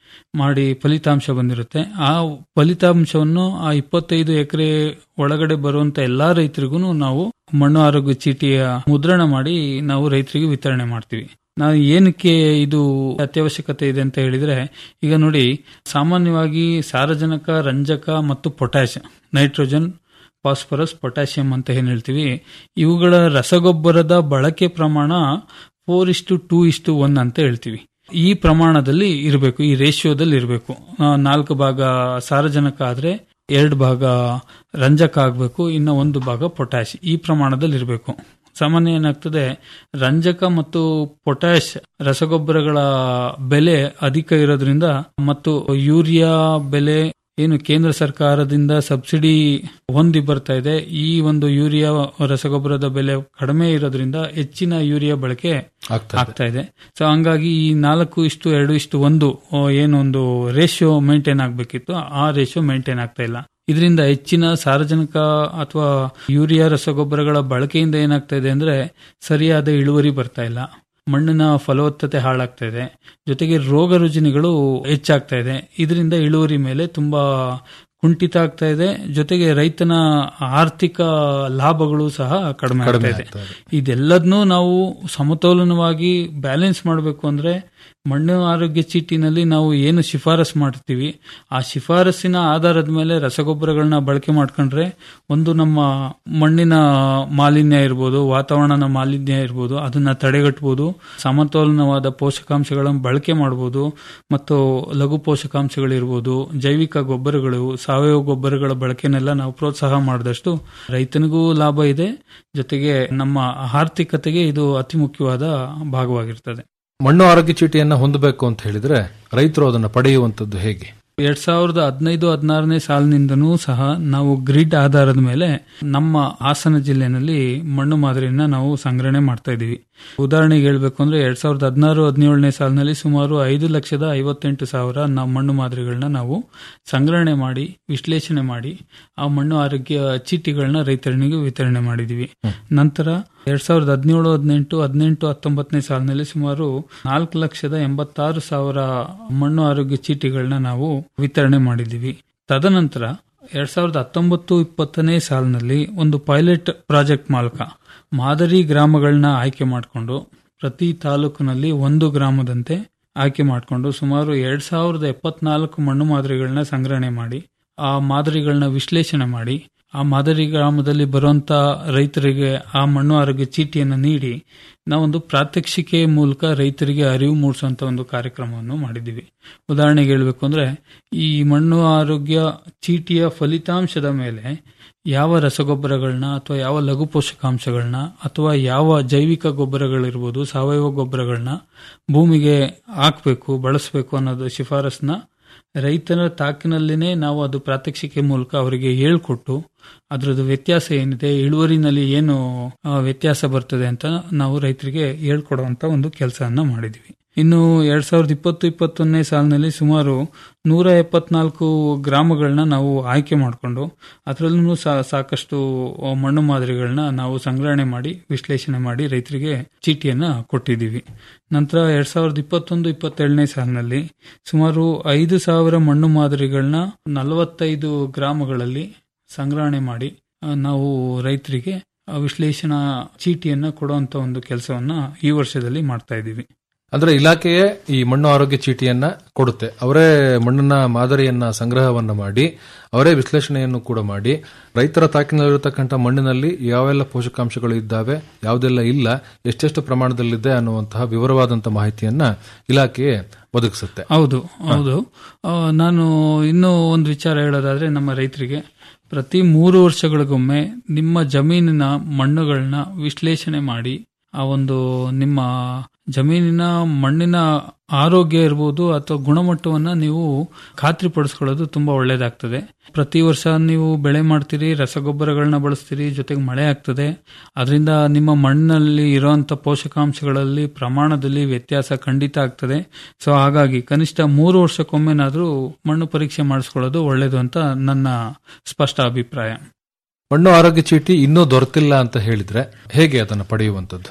ಮಾಡಿ ಫಲಿತಾಂಶ ಬಂದಿರುತ್ತೆ ಆ ಫಲಿತಾಂಶವನ್ನು ಆ ಇಪ್ಪತ್ತೈದು ಎಕರೆ ಒಳಗಡೆ ಬರುವಂತ ಎಲ್ಲಾ ರೈತರಿಗೂ ನಾವು ಮಣ್ಣು ಆರೋಗ್ಯ ಚೀಟಿಯ ಮುದ್ರಣ ಮಾಡಿ ನಾವು ರೈತರಿಗೆ ವಿತರಣೆ ಮಾಡ್ತೀವಿ ನಾವು ಏನಕ್ಕೆ ಇದು ಅತ್ಯವಶ್ಯಕತೆ ಇದೆ ಅಂತ ಹೇಳಿದ್ರೆ ಈಗ ನೋಡಿ ಸಾಮಾನ್ಯವಾಗಿ ಸಾರಜನಕ ರಂಜಕ ಮತ್ತು ಪೊಟ್ಯಾಶ್ ನೈಟ್ರೋಜನ್ ಫಾಸ್ಫರಸ್ ಪೊಟ್ಯಾಷಿಯಂ ಅಂತ ಏನ್ ಹೇಳ್ತೀವಿ ಇವುಗಳ ರಸಗೊಬ್ಬರದ ಬಳಕೆ ಪ್ರಮಾಣ ಫೋರ್ ಇಷ್ಟು ಟೂ ಇಷ್ಟು ಒನ್ ಅಂತ ಹೇಳ್ತೀವಿ ಈ ಪ್ರಮಾಣದಲ್ಲಿ ಇರಬೇಕು ಈ ರೇಷಿಯೋದಲ್ಲಿ ಇರಬೇಕು ನಾಲ್ಕು ಭಾಗ ಸಾರಜನಕ ಆದ್ರೆ ಎರಡು ಭಾಗ ರಂಜಕ ಆಗಬೇಕು ಇನ್ನು ಒಂದು ಭಾಗ ಪೊಟ್ಯಾಶ್ ಈ ಪ್ರಮಾಣದಲ್ಲಿ ಇರಬೇಕು ಸಾಮಾನ್ಯ ಏನಾಗ್ತದೆ ರಂಜಕ ಮತ್ತು ಪೊಟ್ಯಾಶ್ ರಸಗೊಬ್ಬರಗಳ ಬೆಲೆ ಅಧಿಕ ಇರೋದ್ರಿಂದ ಮತ್ತು ಯೂರಿಯಾ ಬೆಲೆ ಏನು ಕೇಂದ್ರ ಸರ್ಕಾರದಿಂದ ಸಬ್ಸಿಡಿ ಹೊಂದಿ ಬರ್ತಾ ಇದೆ ಈ ಒಂದು ಯೂರಿಯಾ ರಸಗೊಬ್ಬರದ ಬೆಲೆ ಕಡಿಮೆ ಇರೋದ್ರಿಂದ ಹೆಚ್ಚಿನ ಯೂರಿಯಾ ಬಳಕೆ ಆಗ್ತಾ ಇದೆ ಸೊ ಹಂಗಾಗಿ ಈ ನಾಲ್ಕು ಇಷ್ಟು ಎರಡು ಇಷ್ಟು ಒಂದು ಆ, ಏನೊಂದು ರೇಷಿಯೋ ಮೇಂಟೈನ್ ಆಗ್ಬೇಕಿತ್ತು ಆ ರೇಷಿಯೋ ಮೇಂಟೈನ್ ಆಗ್ತಾ ಇಲ್ಲ ಇದರಿಂದ ಹೆಚ್ಚಿನ ಸಾರ್ವಜನಿಕ ಅಥವಾ ಯೂರಿಯಾ ರಸಗೊಬ್ಬರಗಳ ಬಳಕೆಯಿಂದ ಏನಾಗ್ತಾ ಇದೆ ಅಂದ್ರೆ ಸರಿಯಾದ ಇಳುವರಿ ಬರ್ತಾ ಇಲ್ಲ ಮಣ್ಣಿನ ಫಲವತ್ತತೆ ಹಾಳಾಗ್ತಾ ಇದೆ ಜೊತೆಗೆ ರೋಗ ರುಜಿನಿಗಳು ಹೆಚ್ಚಾಗ್ತಾ ಇದೆ ಇದರಿಂದ ಇಳುವರಿ ಮೇಲೆ ತುಂಬಾ ಕುಂಠಿತ ಆಗ್ತಾ ಇದೆ ಜೊತೆಗೆ ರೈತನ ಆರ್ಥಿಕ ಲಾಭಗಳು ಸಹ ಕಡಿಮೆ ಆಗ್ತಾ ಕಡಿಮೆ ಇದೆ ಆಗ್ತಾ ಇದೆ. ಇದೆಲ್ಲದನ್ನೂ ನಾವು ಸಮತೋಲನವಾಗಿ ಬ್ಯಾಲೆನ್ಸ್ ಮಾಡಬೇಕು ಅಂದ್ರೆ ಮಣ್ಣು ಆರೋಗ್ಯ ಚೀಟಿನಲ್ಲಿ ನಾವು ಏನು ಶಿಫಾರಸ್ ಮಾಡ್ತೀವಿ ಆ ಶಿಫಾರಸ್ಸಿನ ಆಧಾರದ ಮೇಲೆ ರಸಗೊಬ್ಬರಗಳನ್ನ ಬಳಕೆ ಮಾಡ್ಕೊಂಡ್ರೆ ಒಂದು ನಮ್ಮ ಮಣ್ಣಿನ ಮಾಲಿನ್ಯ ಇರ್ಬೋದು ವಾತಾವರಣದ ಮಾಲಿನ್ಯ ಇರ್ಬೋದು ಅದನ್ನ ತಡೆಗಟ್ಟಬಹುದು ಸಮತೋಲನವಾದ ಪೋಷಕಾಂಶಗಳನ್ನು ಬಳಕೆ ಮಾಡಬಹುದು ಮತ್ತು ಲಘು ಪೋಷಕಾಂಶಗಳಿರ್ಬೋದು ಜೈವಿಕ ಗೊಬ್ಬರಗಳು ಸಾವಯವ ಗೊಬ್ಬರಗಳ ಬಳಕೆನೆಲ್ಲ ನಾವು ಪ್ರೋತ್ಸಾಹ ಮಾಡಿದಷ್ಟು ರೈತನಿಗೂ ಲಾಭ ಇದೆ ಜೊತೆಗೆ ನಮ್ಮ ಆರ್ಥಿಕತೆಗೆ ಇದು ಅತಿ ಮುಖ್ಯವಾದ ಭಾಗವಾಗಿರ್ತದೆ ಮಣ್ಣು ಆರೋಗ್ಯ ಚೀಟಿಯನ್ನ ಹೊಂದಬೇಕು ಅಂತ ಹೇಳಿದ್ರೆ ರೈತರು ಅದನ್ನ ಪಡೆಯುವಂತದ್ದು ಹೇಗೆ ಎರಡ್ ಸಾವಿರದ ಹದಿನೈದು ಹದಿನಾರನೇ ಸಾಲಿನಿಂದನೂ ಸಹ ನಾವು ಗ್ರಿಡ್ ಆಧಾರದ ಮೇಲೆ ನಮ್ಮ ಹಾಸನ ಜಿಲ್ಲೆನಲ್ಲಿ ಮಣ್ಣು ಮಾದರಿಯನ್ನ ನಾವು ಸಂಗ್ರಹಣೆ ಮಾಡ್ತಾ ಇದೀವಿ ಉದಾಹರಣೆಗೆ ಹೇಳ್ಬೇಕು ಅಂದ್ರೆ ಎರಡ್ ಸಾವಿರದ ಹದಿನಾರು ಹದಿನೇಳನೇ ಸಾಲಿನಲ್ಲಿ ಸುಮಾರು ಐದು ಲಕ್ಷದ ಐವತ್ತೆಂಟು ಸಾವಿರ ನಾವು ಮಣ್ಣು ಮಾದರಿಗಳನ್ನ ನಾವು ಸಂಗ್ರಹಣೆ ಮಾಡಿ ವಿಶ್ಲೇಷಣೆ ಮಾಡಿ ಆ ಮಣ್ಣು ಆರೋಗ್ಯ ಚೀಟಿಗಳನ್ನ ರೈತರಿಗೆ ವಿತರಣೆ ಮಾಡಿದೀವಿ ನಂತರ ಎರಡ್ ಸಾವಿರದ ಹದಿನೇಳು ಹದಿನೆಂಟು ಹದಿನೆಂಟು ಹತ್ತೊಂಬತ್ತನೇ ಸಾಲಿನಲ್ಲಿ ಸುಮಾರು ನಾಲ್ಕು ಲಕ್ಷದ ಎಂಬತ್ತಾರು ಸಾವಿರ ಮಣ್ಣು ಆರೋಗ್ಯ ಚೀಟಿಗಳನ್ನ ನಾವು ವಿತರಣೆ ಮಾಡಿದ್ದೀವಿ ತದನಂತರ ಎರಡ್ ಸಾವಿರದ ಹತ್ತೊಂಬತ್ತು ಇಪ್ಪತ್ತನೇ ಸಾಲಿನಲ್ಲಿ ಒಂದು ಪೈಲಟ್ ಪ್ರಾಜೆಕ್ಟ್ ಮೂಲಕ ಮಾದರಿ ಗ್ರಾಮಗಳನ್ನ ಆಯ್ಕೆ ಮಾಡಿಕೊಂಡು ಪ್ರತಿ ತಾಲೂಕಿನಲ್ಲಿ ಒಂದು ಗ್ರಾಮದಂತೆ ಆಯ್ಕೆ ಮಾಡಿಕೊಂಡು ಸುಮಾರು ಎರಡ್ ಸಾವಿರದ ಎಪ್ಪತ್ನಾಲ್ಕು ಮಣ್ಣು ಮಾದರಿಗಳನ್ನ ಸಂಗ್ರಹಣೆ ಮಾಡಿ ಆ ಮಾದರಿಗಳನ್ನ ವಿಶ್ಲೇಷಣೆ ಮಾಡಿ ಆ ಮಾದರಿ ಗ್ರಾಮದಲ್ಲಿ ಬರುವಂತ ರೈತರಿಗೆ ಆ ಮಣ್ಣು ಆರೋಗ್ಯ ಚೀಟಿಯನ್ನು ನೀಡಿ ನಾವೊಂದು ಪ್ರಾತ್ಯಕ್ಷಿಕೆ ಮೂಲಕ ರೈತರಿಗೆ ಅರಿವು ಮೂಡಿಸುವಂತ ಒಂದು ಕಾರ್ಯಕ್ರಮವನ್ನು ಮಾಡಿದ್ದೀವಿ ಉದಾಹರಣೆಗೆ ಹೇಳಬೇಕು ಅಂದ್ರೆ ಈ ಮಣ್ಣು ಆರೋಗ್ಯ ಚೀಟಿಯ ಫಲಿತಾಂಶದ ಮೇಲೆ ಯಾವ ರಸಗೊಬ್ಬರಗಳನ್ನ ಅಥವಾ ಯಾವ ಲಘು ಪೋಷಕಾಂಶಗಳನ್ನ ಅಥವಾ ಯಾವ ಜೈವಿಕ ಗೊಬ್ಬರಗಳಿರ್ಬೋದು ಸಾವಯವ ಗೊಬ್ಬರಗಳನ್ನ ಭೂಮಿಗೆ ಹಾಕಬೇಕು ಬಳಸಬೇಕು ಅನ್ನೋದು ಶಿಫಾರಸ್ನ ರೈತರ ತಾಕಿನಲ್ಲಿನೇ ನಾವು ಅದು ಪ್ರಾತ್ಯಕ್ಷಿಕೆ ಮೂಲಕ ಅವರಿಗೆ ಹೇಳ್ಕೊಟ್ಟು ಅದರದ್ದು ವ್ಯತ್ಯಾಸ ಏನಿದೆ ಇಳುವರಿನಲ್ಲಿ ಏನು ಆ, ವ್ಯತ್ಯಾಸ ಬರ್ತದೆ ಅಂತ ನಾವು ರೈತರಿಗೆ ಹೇಳ್ಕೊಡುವಂತ ಒಂದು ಕೆಲಸವನ್ನ ಮಾಡಿದ್ವಿ ಇನ್ನು ಎರಡ್ ಸಾವಿರದ ಇಪ್ಪತ್ತು ಇಪ್ಪತ್ತೊಂದನೇ ಸಾಲಿನಲ್ಲಿ ಸುಮಾರು ನೂರ ಎಪ್ಪತ್ನಾಲ್ಕು ಗ್ರಾಮಗಳನ್ನ ನಾವು ಆಯ್ಕೆ ಮಾಡಿಕೊಂಡು ಅದರಲ್ಲೂ ಸಾಕಷ್ಟು ಮಣ್ಣು ಮಾದರಿಗಳನ್ನ ನಾವು ಸಂಗ್ರಹಣೆ ಮಾಡಿ ವಿಶ್ಲೇಷಣೆ ಮಾಡಿ ರೈತರಿಗೆ ಚೀಟಿಯನ್ನ ಕೊಟ್ಟಿದ್ದೀವಿ ನಂತರ ಎರಡ್ ಸಾವಿರದ ಇಪ್ಪತ್ತೊಂದು ಇಪ್ಪತ್ತೆರಡನೇ ಸಾಲಿನಲ್ಲಿ ಸುಮಾರು ಐದು ಸಾವಿರ ಮಣ್ಣು ಮಾದರಿಗಳನ್ನ ನಲವತ್ತೈದು ಗ್ರಾಮಗಳಲ್ಲಿ ಸಂಗ್ರಹಣೆ ಮಾಡಿ ಆ, ನಾವು ರೈತರಿಗೆ ಆ ವಿಶ್ಲೇಷಣಾ ಚೀಟಿಯನ್ನ ಕೊಡುವಂತ ಒಂದು ಕೆಲಸವನ್ನ ಈ ವರ್ಷದಲ್ಲಿ ಮಾಡ್ತಾ ಇದ್ದೀವಿ ಅಂದ್ರೆ ಇಲಾಖೆಯೇ ಈ ಮಣ್ಣು ಆರೋಗ್ಯ ಚೀಟಿಯನ್ನ ಕೊಡುತ್ತೆ ಅವರೇ ಮಣ್ಣಿನ ಮಾದರಿಯನ್ನ ಸಂಗ್ರಹವನ್ನ ಮಾಡಿ ಅವರೇ ವಿಶ್ಲೇಷಣೆಯನ್ನು ಕೂಡ ಮಾಡಿ ರೈತರ ತಾಕಿನಲ್ಲಿರತಕ್ಕಂಥ ಮಣ್ಣಿನಲ್ಲಿ ಯಾವೆಲ್ಲ ಪೋಷಕಾಂಶಗಳು ಇದ್ದಾವೆ ಯಾವುದೆಲ್ಲ ಇಲ್ಲ ಎಷ್ಟೆಷ್ಟು ಪ್ರಮಾಣದಲ್ಲಿದೆ ಅನ್ನುವಂತಹ ವಿವರವಾದಂತಹ ಮಾಹಿತಿಯನ್ನ ಇಲಾಖೆಯೇ ಒದಗಿಸುತ್ತೆ ಹೌದು ಹೌದು ಆ, ನಾನು ಇನ್ನೂ ಒಂದು ವಿಚಾರ ಹೇಳೋದಾದ್ರೆ ನಮ್ಮ ರೈತರಿಗೆ ಪ್ರತಿ ಮೂರು ವರ್ಷಗಳಿಗೊಮ್ಮೆ ನಿಮ್ಮ ಜಮೀನಿನ ಮಣ್ಣುಗಳನ್ನ ವಿಶ್ಲೇಷಣೆ ಮಾಡಿ ಆ ಒಂದು ನಿಮ್ಮ ಜಮೀನಿನ ಮಣ್ಣಿನ ಆರೋಗ್ಯ ಇರ್ಬೋದು ಅಥವಾ ಗುಣಮಟ್ಟವನ್ನ ನೀವು ಖಾತ್ರಿಪಡಿಸ್ಕೊಳ್ಳೋದು ತುಂಬಾ ಒಳ್ಳೇದಾಗ್ತದೆ ಪ್ರತಿ ವರ್ಷ ನೀವು ಬೆಳೆ ಮಾಡ್ತೀರಿ ರಸಗೊಬ್ಬರಗಳನ್ನ ಬಳಸ್ತೀರಿ ಜೊತೆಗೆ ಮಳೆ ಆಗ್ತದೆ ಅದರಿಂದ ನಿಮ್ಮ ಮಣ್ಣಿನಲ್ಲಿ ಇರುವಂತ ಪೋಷಕಾಂಶಗಳಲ್ಲಿ ಪ್ರಮಾಣದಲ್ಲಿ ವ್ಯತ್ಯಾಸ ಖಂಡಿತ ಆಗ್ತದೆ ಸೊ ಹಾಗಾಗಿ ಕನಿಷ್ಠ ಮೂರು ವರ್ಷಕ್ಕೊಮ್ಮೆನಾದ್ರೂ ಮಣ್ಣು ಪರೀಕ್ಷೆ ಮಾಡಿಸ್ಕೊಳ್ಳೋದು ಒಳ್ಳೇದು ಅಂತ ನನ್ನ ಸ್ಪಷ್ಟ ಅಭಿಪ್ರಾಯ ಮಣ್ಣು ಆರೋಗ್ಯ ಚೀಟಿ ಇನ್ನೂ ದೊರೆತಿಲ್ಲ ಅಂತ ಹೇಳಿದ್ರೆ ಹೇಗೆ ಅದನ್ನು ಪಡೆಯುವಂತದ್ದು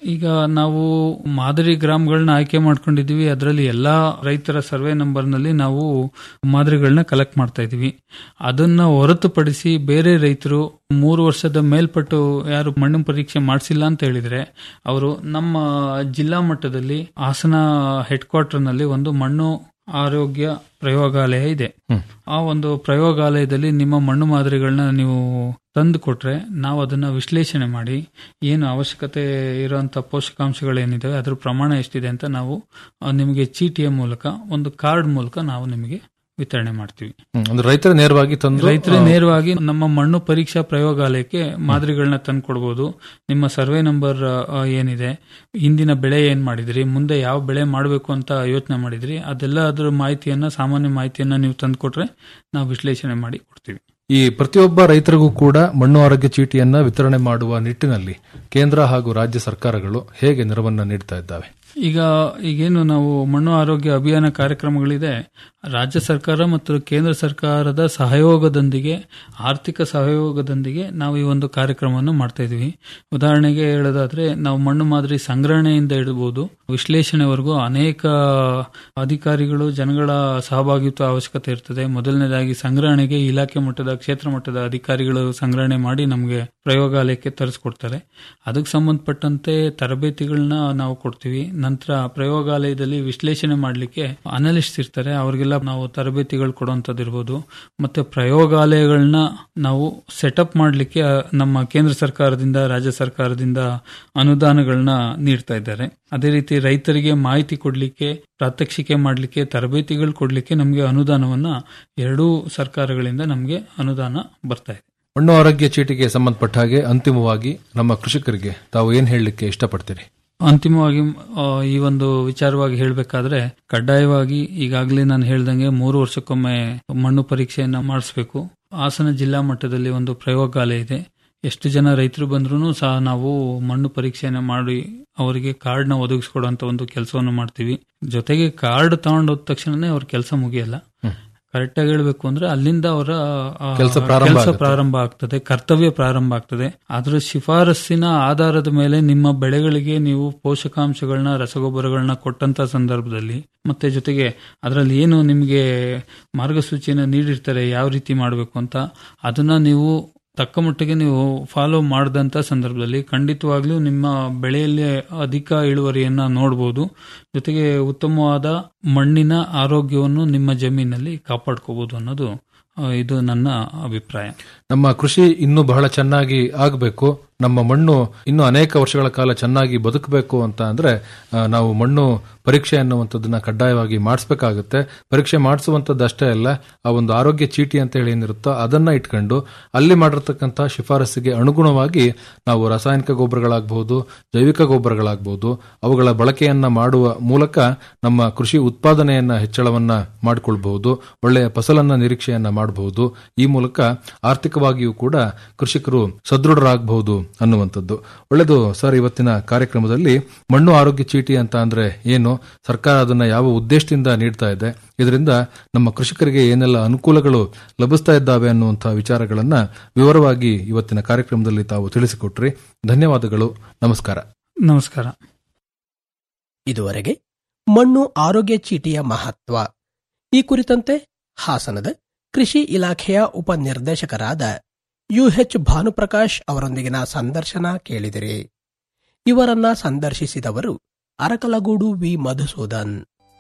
ಈಗ ನಾವು ಮಾದರಿ ಗ್ರಾಮಗಳನ್ನ ಆಯ್ಕೆ ಮಾಡ್ಕೊಂಡಿದೀವಿ ಅದರಲ್ಲಿ ಎಲ್ಲಾ ರೈತರ ಸರ್ವೆ ನಂಬರ್ನಲ್ಲಿ ನಾವು ಮಾದರಿಗಳನ್ನ ಕಲೆಕ್ಟ್ ಮಾಡ್ತಾ ಇದೀವಿ ಅದನ್ನ ಹೊರತುಪಡಿಸಿ ಬೇರೆ ರೈತರು ಮೂರು ವರ್ಷದ ಮೇಲ್ಪಟ್ಟು ಯಾರು ಮಣ್ಣು ಪರೀಕ್ಷೆ ಮಾಡಿಸಿಲ್ಲ ಅಂತ ಹೇಳಿದ್ರೆ ಅವರು ನಮ್ಮ ಜಿಲ್ಲಾ ಮಟ್ಟದಲ್ಲಿ ಹಾಸನ ಹೆಡ್ ಕ್ವಾರ್ಟರ್ನಲ್ಲಿ ಒಂದು ಮಣ್ಣು ಆರೋಗ್ಯ ಪ್ರಯೋಗಾಲಯ ಇದೆ ಆ ಒಂದು ಪ್ರಯೋಗಾಲಯದಲ್ಲಿ ನಿಮ್ಮ ಮಣ್ಣು ಮಾದರಿಗಳನ್ನ ನೀವು ತಂದು ಕೊಟ್ರೆ ನಾವು ಅದನ್ನ ವಿಶ್ಲೇಷಣೆ ಮಾಡಿ ಏನು ಅವಶ್ಯಕತೆ ಇರುವಂತ ಪೋಷಕಾಂಶಗಳೇನಿದಾವೆ ಅದ್ರ ಪ್ರಮಾಣ ಎಷ್ಟಿದೆ ಅಂತ ನಾವು ಆ, ನಿಮಗೆ ಚೀಟಿಯ ಮೂಲಕ ಒಂದು ಕಾರ್ಡ್ ಮೂಲಕ ನಾವು ನಿಮಗೆ ವಿತರಣೆ ಮಾಡ್ತೀವಿ ಹ್ಮ್. ಅಂದ್ರೆ ರೈತರ ನೇರವಾಗಿ ತಂದು ರೈತರೇ ಆ, ನೇರವಾಗಿ ನಮ್ಮ ಮಣ್ಣು ಪರೀಕ್ಷಾ ಪ್ರಯೋಗಾಲಯಕ್ಕೆ ಮಾದರಿಗಳನ್ನ ತಂದು ಕೊಡ್ಬೋದು ನಿಮ್ಮ ಸರ್ವೆ ನಂಬರ್ ಆ, ಏನಿದೆ ಹಿಂದಿನ ಬೆಳೆ ಏನ್ ಮಾಡಿದ್ರಿ ಮುಂದೆ ಯಾವ ಬೆಳೆ ಮಾಡಬೇಕು ಅಂತ ಯೋಚನೆ ಮಾಡಿದ್ರಿ ಅದೆಲ್ಲ ಅದ್ರ ಮಾಹಿತಿಯನ್ನ ಸಾಮಾನ್ಯ ಮಾಹಿತಿಯನ್ನ ನೀವು ತಂದು ಕೊಟ್ರೆ ನಾವು ವಿಶ್ಲೇಷಣೆ ಮಾಡಿ ಕೊಡ್ತೀವಿ ಈ ಪ್ರತಿಯೊಬ್ಬ ರೈತರಿಗೂ ಕೂಡ ಮಣ್ಣು ಆರೋಗ್ಯ ಚೀಟಿಯನ್ನ ವಿತರಣೆ ಮಾಡುವ ನಿಟ್ಟಿನಲ್ಲಿ ಕೇಂದ್ರ ಹಾಗೂ ರಾಜ್ಯ ಸರ್ಕಾರಗಳು ಹೇಗೆ ನೆರವನ್ನ ನೀಡ್ತಾ ಇದ್ದಾವೆ ಈಗ ಈಗೇನು ನಾವು ಮಣ್ಣು ಆರೋಗ್ಯ ಅಭಿಯಾನ ಕಾರ್ಯಕ್ರಮಗಳಿದೆ ರಾಜ್ಯ ಸರ್ಕಾರ ಮತ್ತು ಕೇಂದ್ರ ಸರ್ಕಾರದ ಸಹಯೋಗದೊಂದಿಗೆ ಆರ್ಥಿಕ ಸಹಯೋಗದೊಂದಿಗೆ ನಾವು ಈ ಒಂದು ಕಾರ್ಯಕ್ರಮವನ್ನು ಮಾಡ್ತಾ ಇದೀವಿ ಉದಾಹರಣೆಗೆ ಹೇಳೋದಾದ್ರೆ ನಾವು ಮಣ್ಣು ಮಾದರಿ ಸಂಗ್ರಹಣೆಯಿಂದ ಇಡಬಹುದು ವಿಶ್ಲೇಷಣೆವರೆಗೂ ಅನೇಕ ಅಧಿಕಾರಿಗಳು ಜನಗಳ ಸಹಭಾಗಿತ್ವ ಅವಶ್ಯಕತೆ ಇರ್ತದೆ ಮೊದಲನೇದಾಗಿ ಸಂಗ್ರಹಣೆಗೆ ಇಲಾಖೆ ಮಟ್ಟದ ಕ್ಷೇತ್ರ ಮಟ್ಟದ ಅಧಿಕಾರಿಗಳು ಸಂಗ್ರಹಣೆ ಮಾಡಿ ನಮಗೆ ಪ್ರಯೋಗಾಲಯಕ್ಕೆ ತರಿಸ್ಕೊಡ್ತಾರೆ ಅದಕ್ಕೆ ಸಂಬಂಧಪಟ್ಟಂತೆ ತರಬೇತಿಗಳನ್ನ ನಾವು ಕೊಡ್ತೀವಿ ನಂತರ ಪ್ರಯೋಗಾಲಯದಲ್ಲಿ ವಿಶ್ಲೇಷಣೆ ಮಾಡಲಿಕ್ಕೆ ಅನಲಿಸ್ಟ್ ಇರ್ತಾರೆ ಅವ್ರಿಗೆಲ್ಲ ನಾವು ತರಬೇತಿಗಳು ಕೊಡುವಂಥದ್ದು ಇರ್ಬೋದು ಮತ್ತೆ ಪ್ರಯೋಗಾಲಯಗಳನ್ನ ನಾವು ಸೆಟಪ್ ಮಾಡಲಿಕ್ಕೆ ನಮ್ಮ ಕೇಂದ್ರ ಸರ್ಕಾರದಿಂದ ರಾಜ್ಯ ಸರ್ಕಾರದಿಂದ ಅನುದಾನಗಳನ್ನ ನೀಡ್ತಾ ಇದ್ದಾರೆ ಅದೇ ರೀತಿ ರೈತರಿಗೆ ಮಾಹಿತಿ ಕೊಡ್ಲಿಕ್ಕೆ ಪ್ರಾತ್ಯಕ್ಷಿಕೆ ಮಾಡಲಿಕ್ಕೆ ತರಬೇತಿಗಳು ಕೊಡ್ಲಿಕ್ಕೆ ನಮಗೆ ಅನುದಾನವನ್ನ ಎರಡೂ ಸರ್ಕಾರಗಳಿಂದ ನಮಗೆ ಅನುದಾನ ಬರ್ತಾ ಇದೆ ಮಣ್ಣು ಆರೋಗ್ಯ ಚೀಟಿಗೆ ಸಂಬಂಧಪಟ್ಟ ಹಾಗೆ ಅಂತಿಮವಾಗಿ ನಮ್ಮ ಕೃಷಿಕರಿಗೆ ತಾವು ಏನ್ ಹೇಳಲಿಕ್ಕೆ ಇಷ್ಟಪಡ್ತೀರಿ ಅಂತಿಮವಾಗಿ ಆ, ಈ ಒಂದು ವಿಚಾರವಾಗಿ ಹೇಳಬೇಕಾದ್ರೆ ಕಡ್ಡಾಯವಾಗಿ ಈಗಾಗಲೇ ನಾನು ಹೇಳ್ದಂಗೆ ಮೂರು ವರ್ಷಕ್ಕೊಮ್ಮೆ ಮಣ್ಣು ಪರೀಕ್ಷೆಯನ್ನ ಮಾಡಿಸ್ಬೇಕು ಹಾಸನ ಜಿಲ್ಲಾ ಮಟ್ಟದಲ್ಲಿ ಒಂದು ಪ್ರಯೋಗಾಲಯ ಇದೆ ಎಷ್ಟು ಜನ ರೈತರು ಬಂದ್ರೂ ಸಹ ನಾವು ಮಣ್ಣು ಪರೀಕ್ಷೆಯನ್ನ ಮಾಡಿ ಅವರಿಗೆ ಕಾರ್ಡ್ನ ಒದಗಿಸ್ಕೊಡುವಂತ ಒಂದು ಕೆಲಸವನ್ನು ಮಾಡ್ತೀವಿ ಜೊತೆಗೆ ಕಾರ್ಡ್ ತಗೊಂಡೋದ ತಕ್ಷಣನೇ ಅವ್ರ ಕೆಲಸ ಮುಗಿಯಲ್ಲ ಕರೆಕ್ಟ್ ಆಗಿ ಹೇಳ್ಬೇಕು ಅಂದ್ರೆ ಅಲ್ಲಿಂದ ಅವರ ಆ, ಕೆಲ್ಸ ಪ್ರಾರಂಭ ಕೆಲ್ಸ ಆಗುತ್ತೆ. ಪ್ರಾರಂಭ ಆಗ್ತದೆ ಕರ್ತವ್ಯ ಪ್ರಾರಂಭ ಆಗ್ತದೆ ಅದರ ಶಿಫಾರಸ್ಸಿನ ಆಧಾರದ ಮೇಲೆ ನಿಮ್ಮ ಬೆಳೆಗಳಿಗೆ ನೀವು ಪೋಷಕಾಂಶಗಳನ್ನ ರಸಗೊಬ್ಬರಗಳನ್ನ ಕೊಟ್ಟಂತ ಸಂದರ್ಭದಲ್ಲಿ ಮತ್ತೆ ಜೊತೆಗೆ ಅದರಲ್ಲಿ ಏನು ನಿಮಗೆ ಮಾರ್ಗಸೂಚಿಯನ್ನು ನೀಡಿರ್ತಾರೆ ಯಾವ ರೀತಿ ಮಾಡಬೇಕು ಅಂತ ಅದನ್ನ ನೀವು ತಕ್ಕ ಮಟ್ಟಿಗೆ ನೀವು ಫಾಲೋ ಮಾಡಿದಂತ ಸಂದರ್ಭದಲ್ಲಿ ಖಂಡಿತವಾಗ್ಲೂ ನಿಮ್ಮ ಬೆಳೆಯಲ್ಲಿ ಅಧಿಕ ಇಳುವರಿಯನ್ನ ನೋಡಬಹುದು ಜೊತೆಗೆ ಉತ್ತಮವಾದ ಮಣ್ಣಿನ ಆರೋಗ್ಯವನ್ನು ನಿಮ್ಮ ಜಮೀನಲ್ಲಿ ಕಾಪಾಡ್ಕೋಬಹುದು ಅನ್ನೋದು ಆ, ಇದು ನನ್ನ ಅಭಿಪ್ರಾಯ ನಮ್ಮ ಕೃಷಿ ಇನ್ನೂ ಬಹಳ ಚೆನ್ನಾಗಿ ಆಗಬೇಕು ನಮ್ಮ ಮಣ್ಣು ಇನ್ನು ಅನೇಕ ವರ್ಷಗಳ ಕಾಲ ಚೆನ್ನಾಗಿ ಬದುಕಬೇಕು ಅಂತ ಅಂದ್ರೆ ಆ, ನಾವು ಮಣ್ಣು ಪರೀಕ್ಷೆ ಅನ್ನುವಂಥದ್ದನ್ನ ಕಡ್ಡಾಯವಾಗಿ ಮಾಡಿಸ್ಬೇಕಾಗುತ್ತೆ ಪರೀಕ್ಷೆ ಮಾಡಿಸುವಂಥದ್ದು ಅಷ್ಟೇ ಅಲ್ಲ ಆ ಒಂದು ಆರೋಗ್ಯ ಚೀಟಿ ಅಂತ ಹೇಳಿ ಏನಿರುತ್ತೋ ಅದನ್ನ ಇಟ್ಕೊಂಡು ಅಲ್ಲಿ ಮಾಡಿರ್ತಕ್ಕಂಥ ಶಿಫಾರಸ್ಸಿಗೆ ಅನುಗುಣವಾಗಿ ನಾವು ರಾಸಾಯನಿಕ ಗೊಬ್ಬರಗಳಾಗಬಹುದು ಜೈವಿಕ ಗೊಬ್ಬರಗಳಾಗಬಹುದು ಅವುಗಳ ಬಳಕೆಯನ್ನ ಮಾಡುವ ಮೂಲಕ ನಮ್ಮ ಕೃಷಿ ಉತ್ಪಾದನೆಯನ್ನ ಹೆಚ್ಚಳವನ್ನ ಮಾಡಿಕೊಳ್ಬಹುದು ಒಳ್ಳೆಯ ಫಸಲನ್ನ ನಿರೀಕ್ಷೆಯನ್ನ ಮಾಡಬಹುದು ಈ ಮೂಲಕ ಆರ್ಥಿಕವಾಗಿಯೂ ಕೂಡ ಕೃಷಿಕರು ಸದೃಢರಾಗಬಹುದು ಅನ್ನುವಂಥದ್ದು ಒಳ್ಳೆಯದು ಸರ್ ಇವತ್ತಿನ ಕಾರ್ಯಕ್ರಮದಲ್ಲಿ ಮಣ್ಣು ಆರೋಗ್ಯ ಚೀಟಿ ಅಂತ ಅಂದ್ರೆ ಏನು ಸರ್ಕಾರ ಅದನ್ನ ಯಾವ ಉದ್ದೇಶದಿಂದ ನೀಡ್ತಾ ಇದೆ ಇದರಿಂದ ನಮ್ಮ ಕೃಷಿಕರಿಗೆ ಏನೆಲ್ಲ ಅನುಕೂಲಗಳು ಲಭಿಸ್ತಾ ಇದ್ದಾವೆ ಅನ್ನುವಂತಹ ವಿಚಾರಗಳನ್ನ ವಿವರವಾಗಿ ಇವತ್ತಿನ ಕಾರ್ಯಕ್ರಮದಲ್ಲಿ ತಾವು ತಿಳಿಸಿಕೊಟ್ರಿ ಧನ್ಯವಾದಗಳು ನಮಸ್ಕಾರ ನಮಸ್ಕಾರ ಇದುವರೆಗೆ ಮಣ್ಣು ಆರೋಗ್ಯ ಚೀಟಿಯ ಮಹತ್ವ ಈ ಕುರಿತಂತೆ ಹಾಸನದ ಕೃಷಿ ಇಲಾಖೆಯ ಉಪನಿರ್ದೇಶಕರಾದ ಯುಎಚ್ ಭಾನುಪ್ರಕಾಶ್ ಅವರೊಂದಿಗಿನ ಸಂದರ್ಶನ ಕೇಳಿದಿರಿ ಇವರನ್ನ ಸಂದರ್ಶಿಸಿದವರು ಅರಕಲಗೂಡು ವಿ ಮಧುಸೂದನ್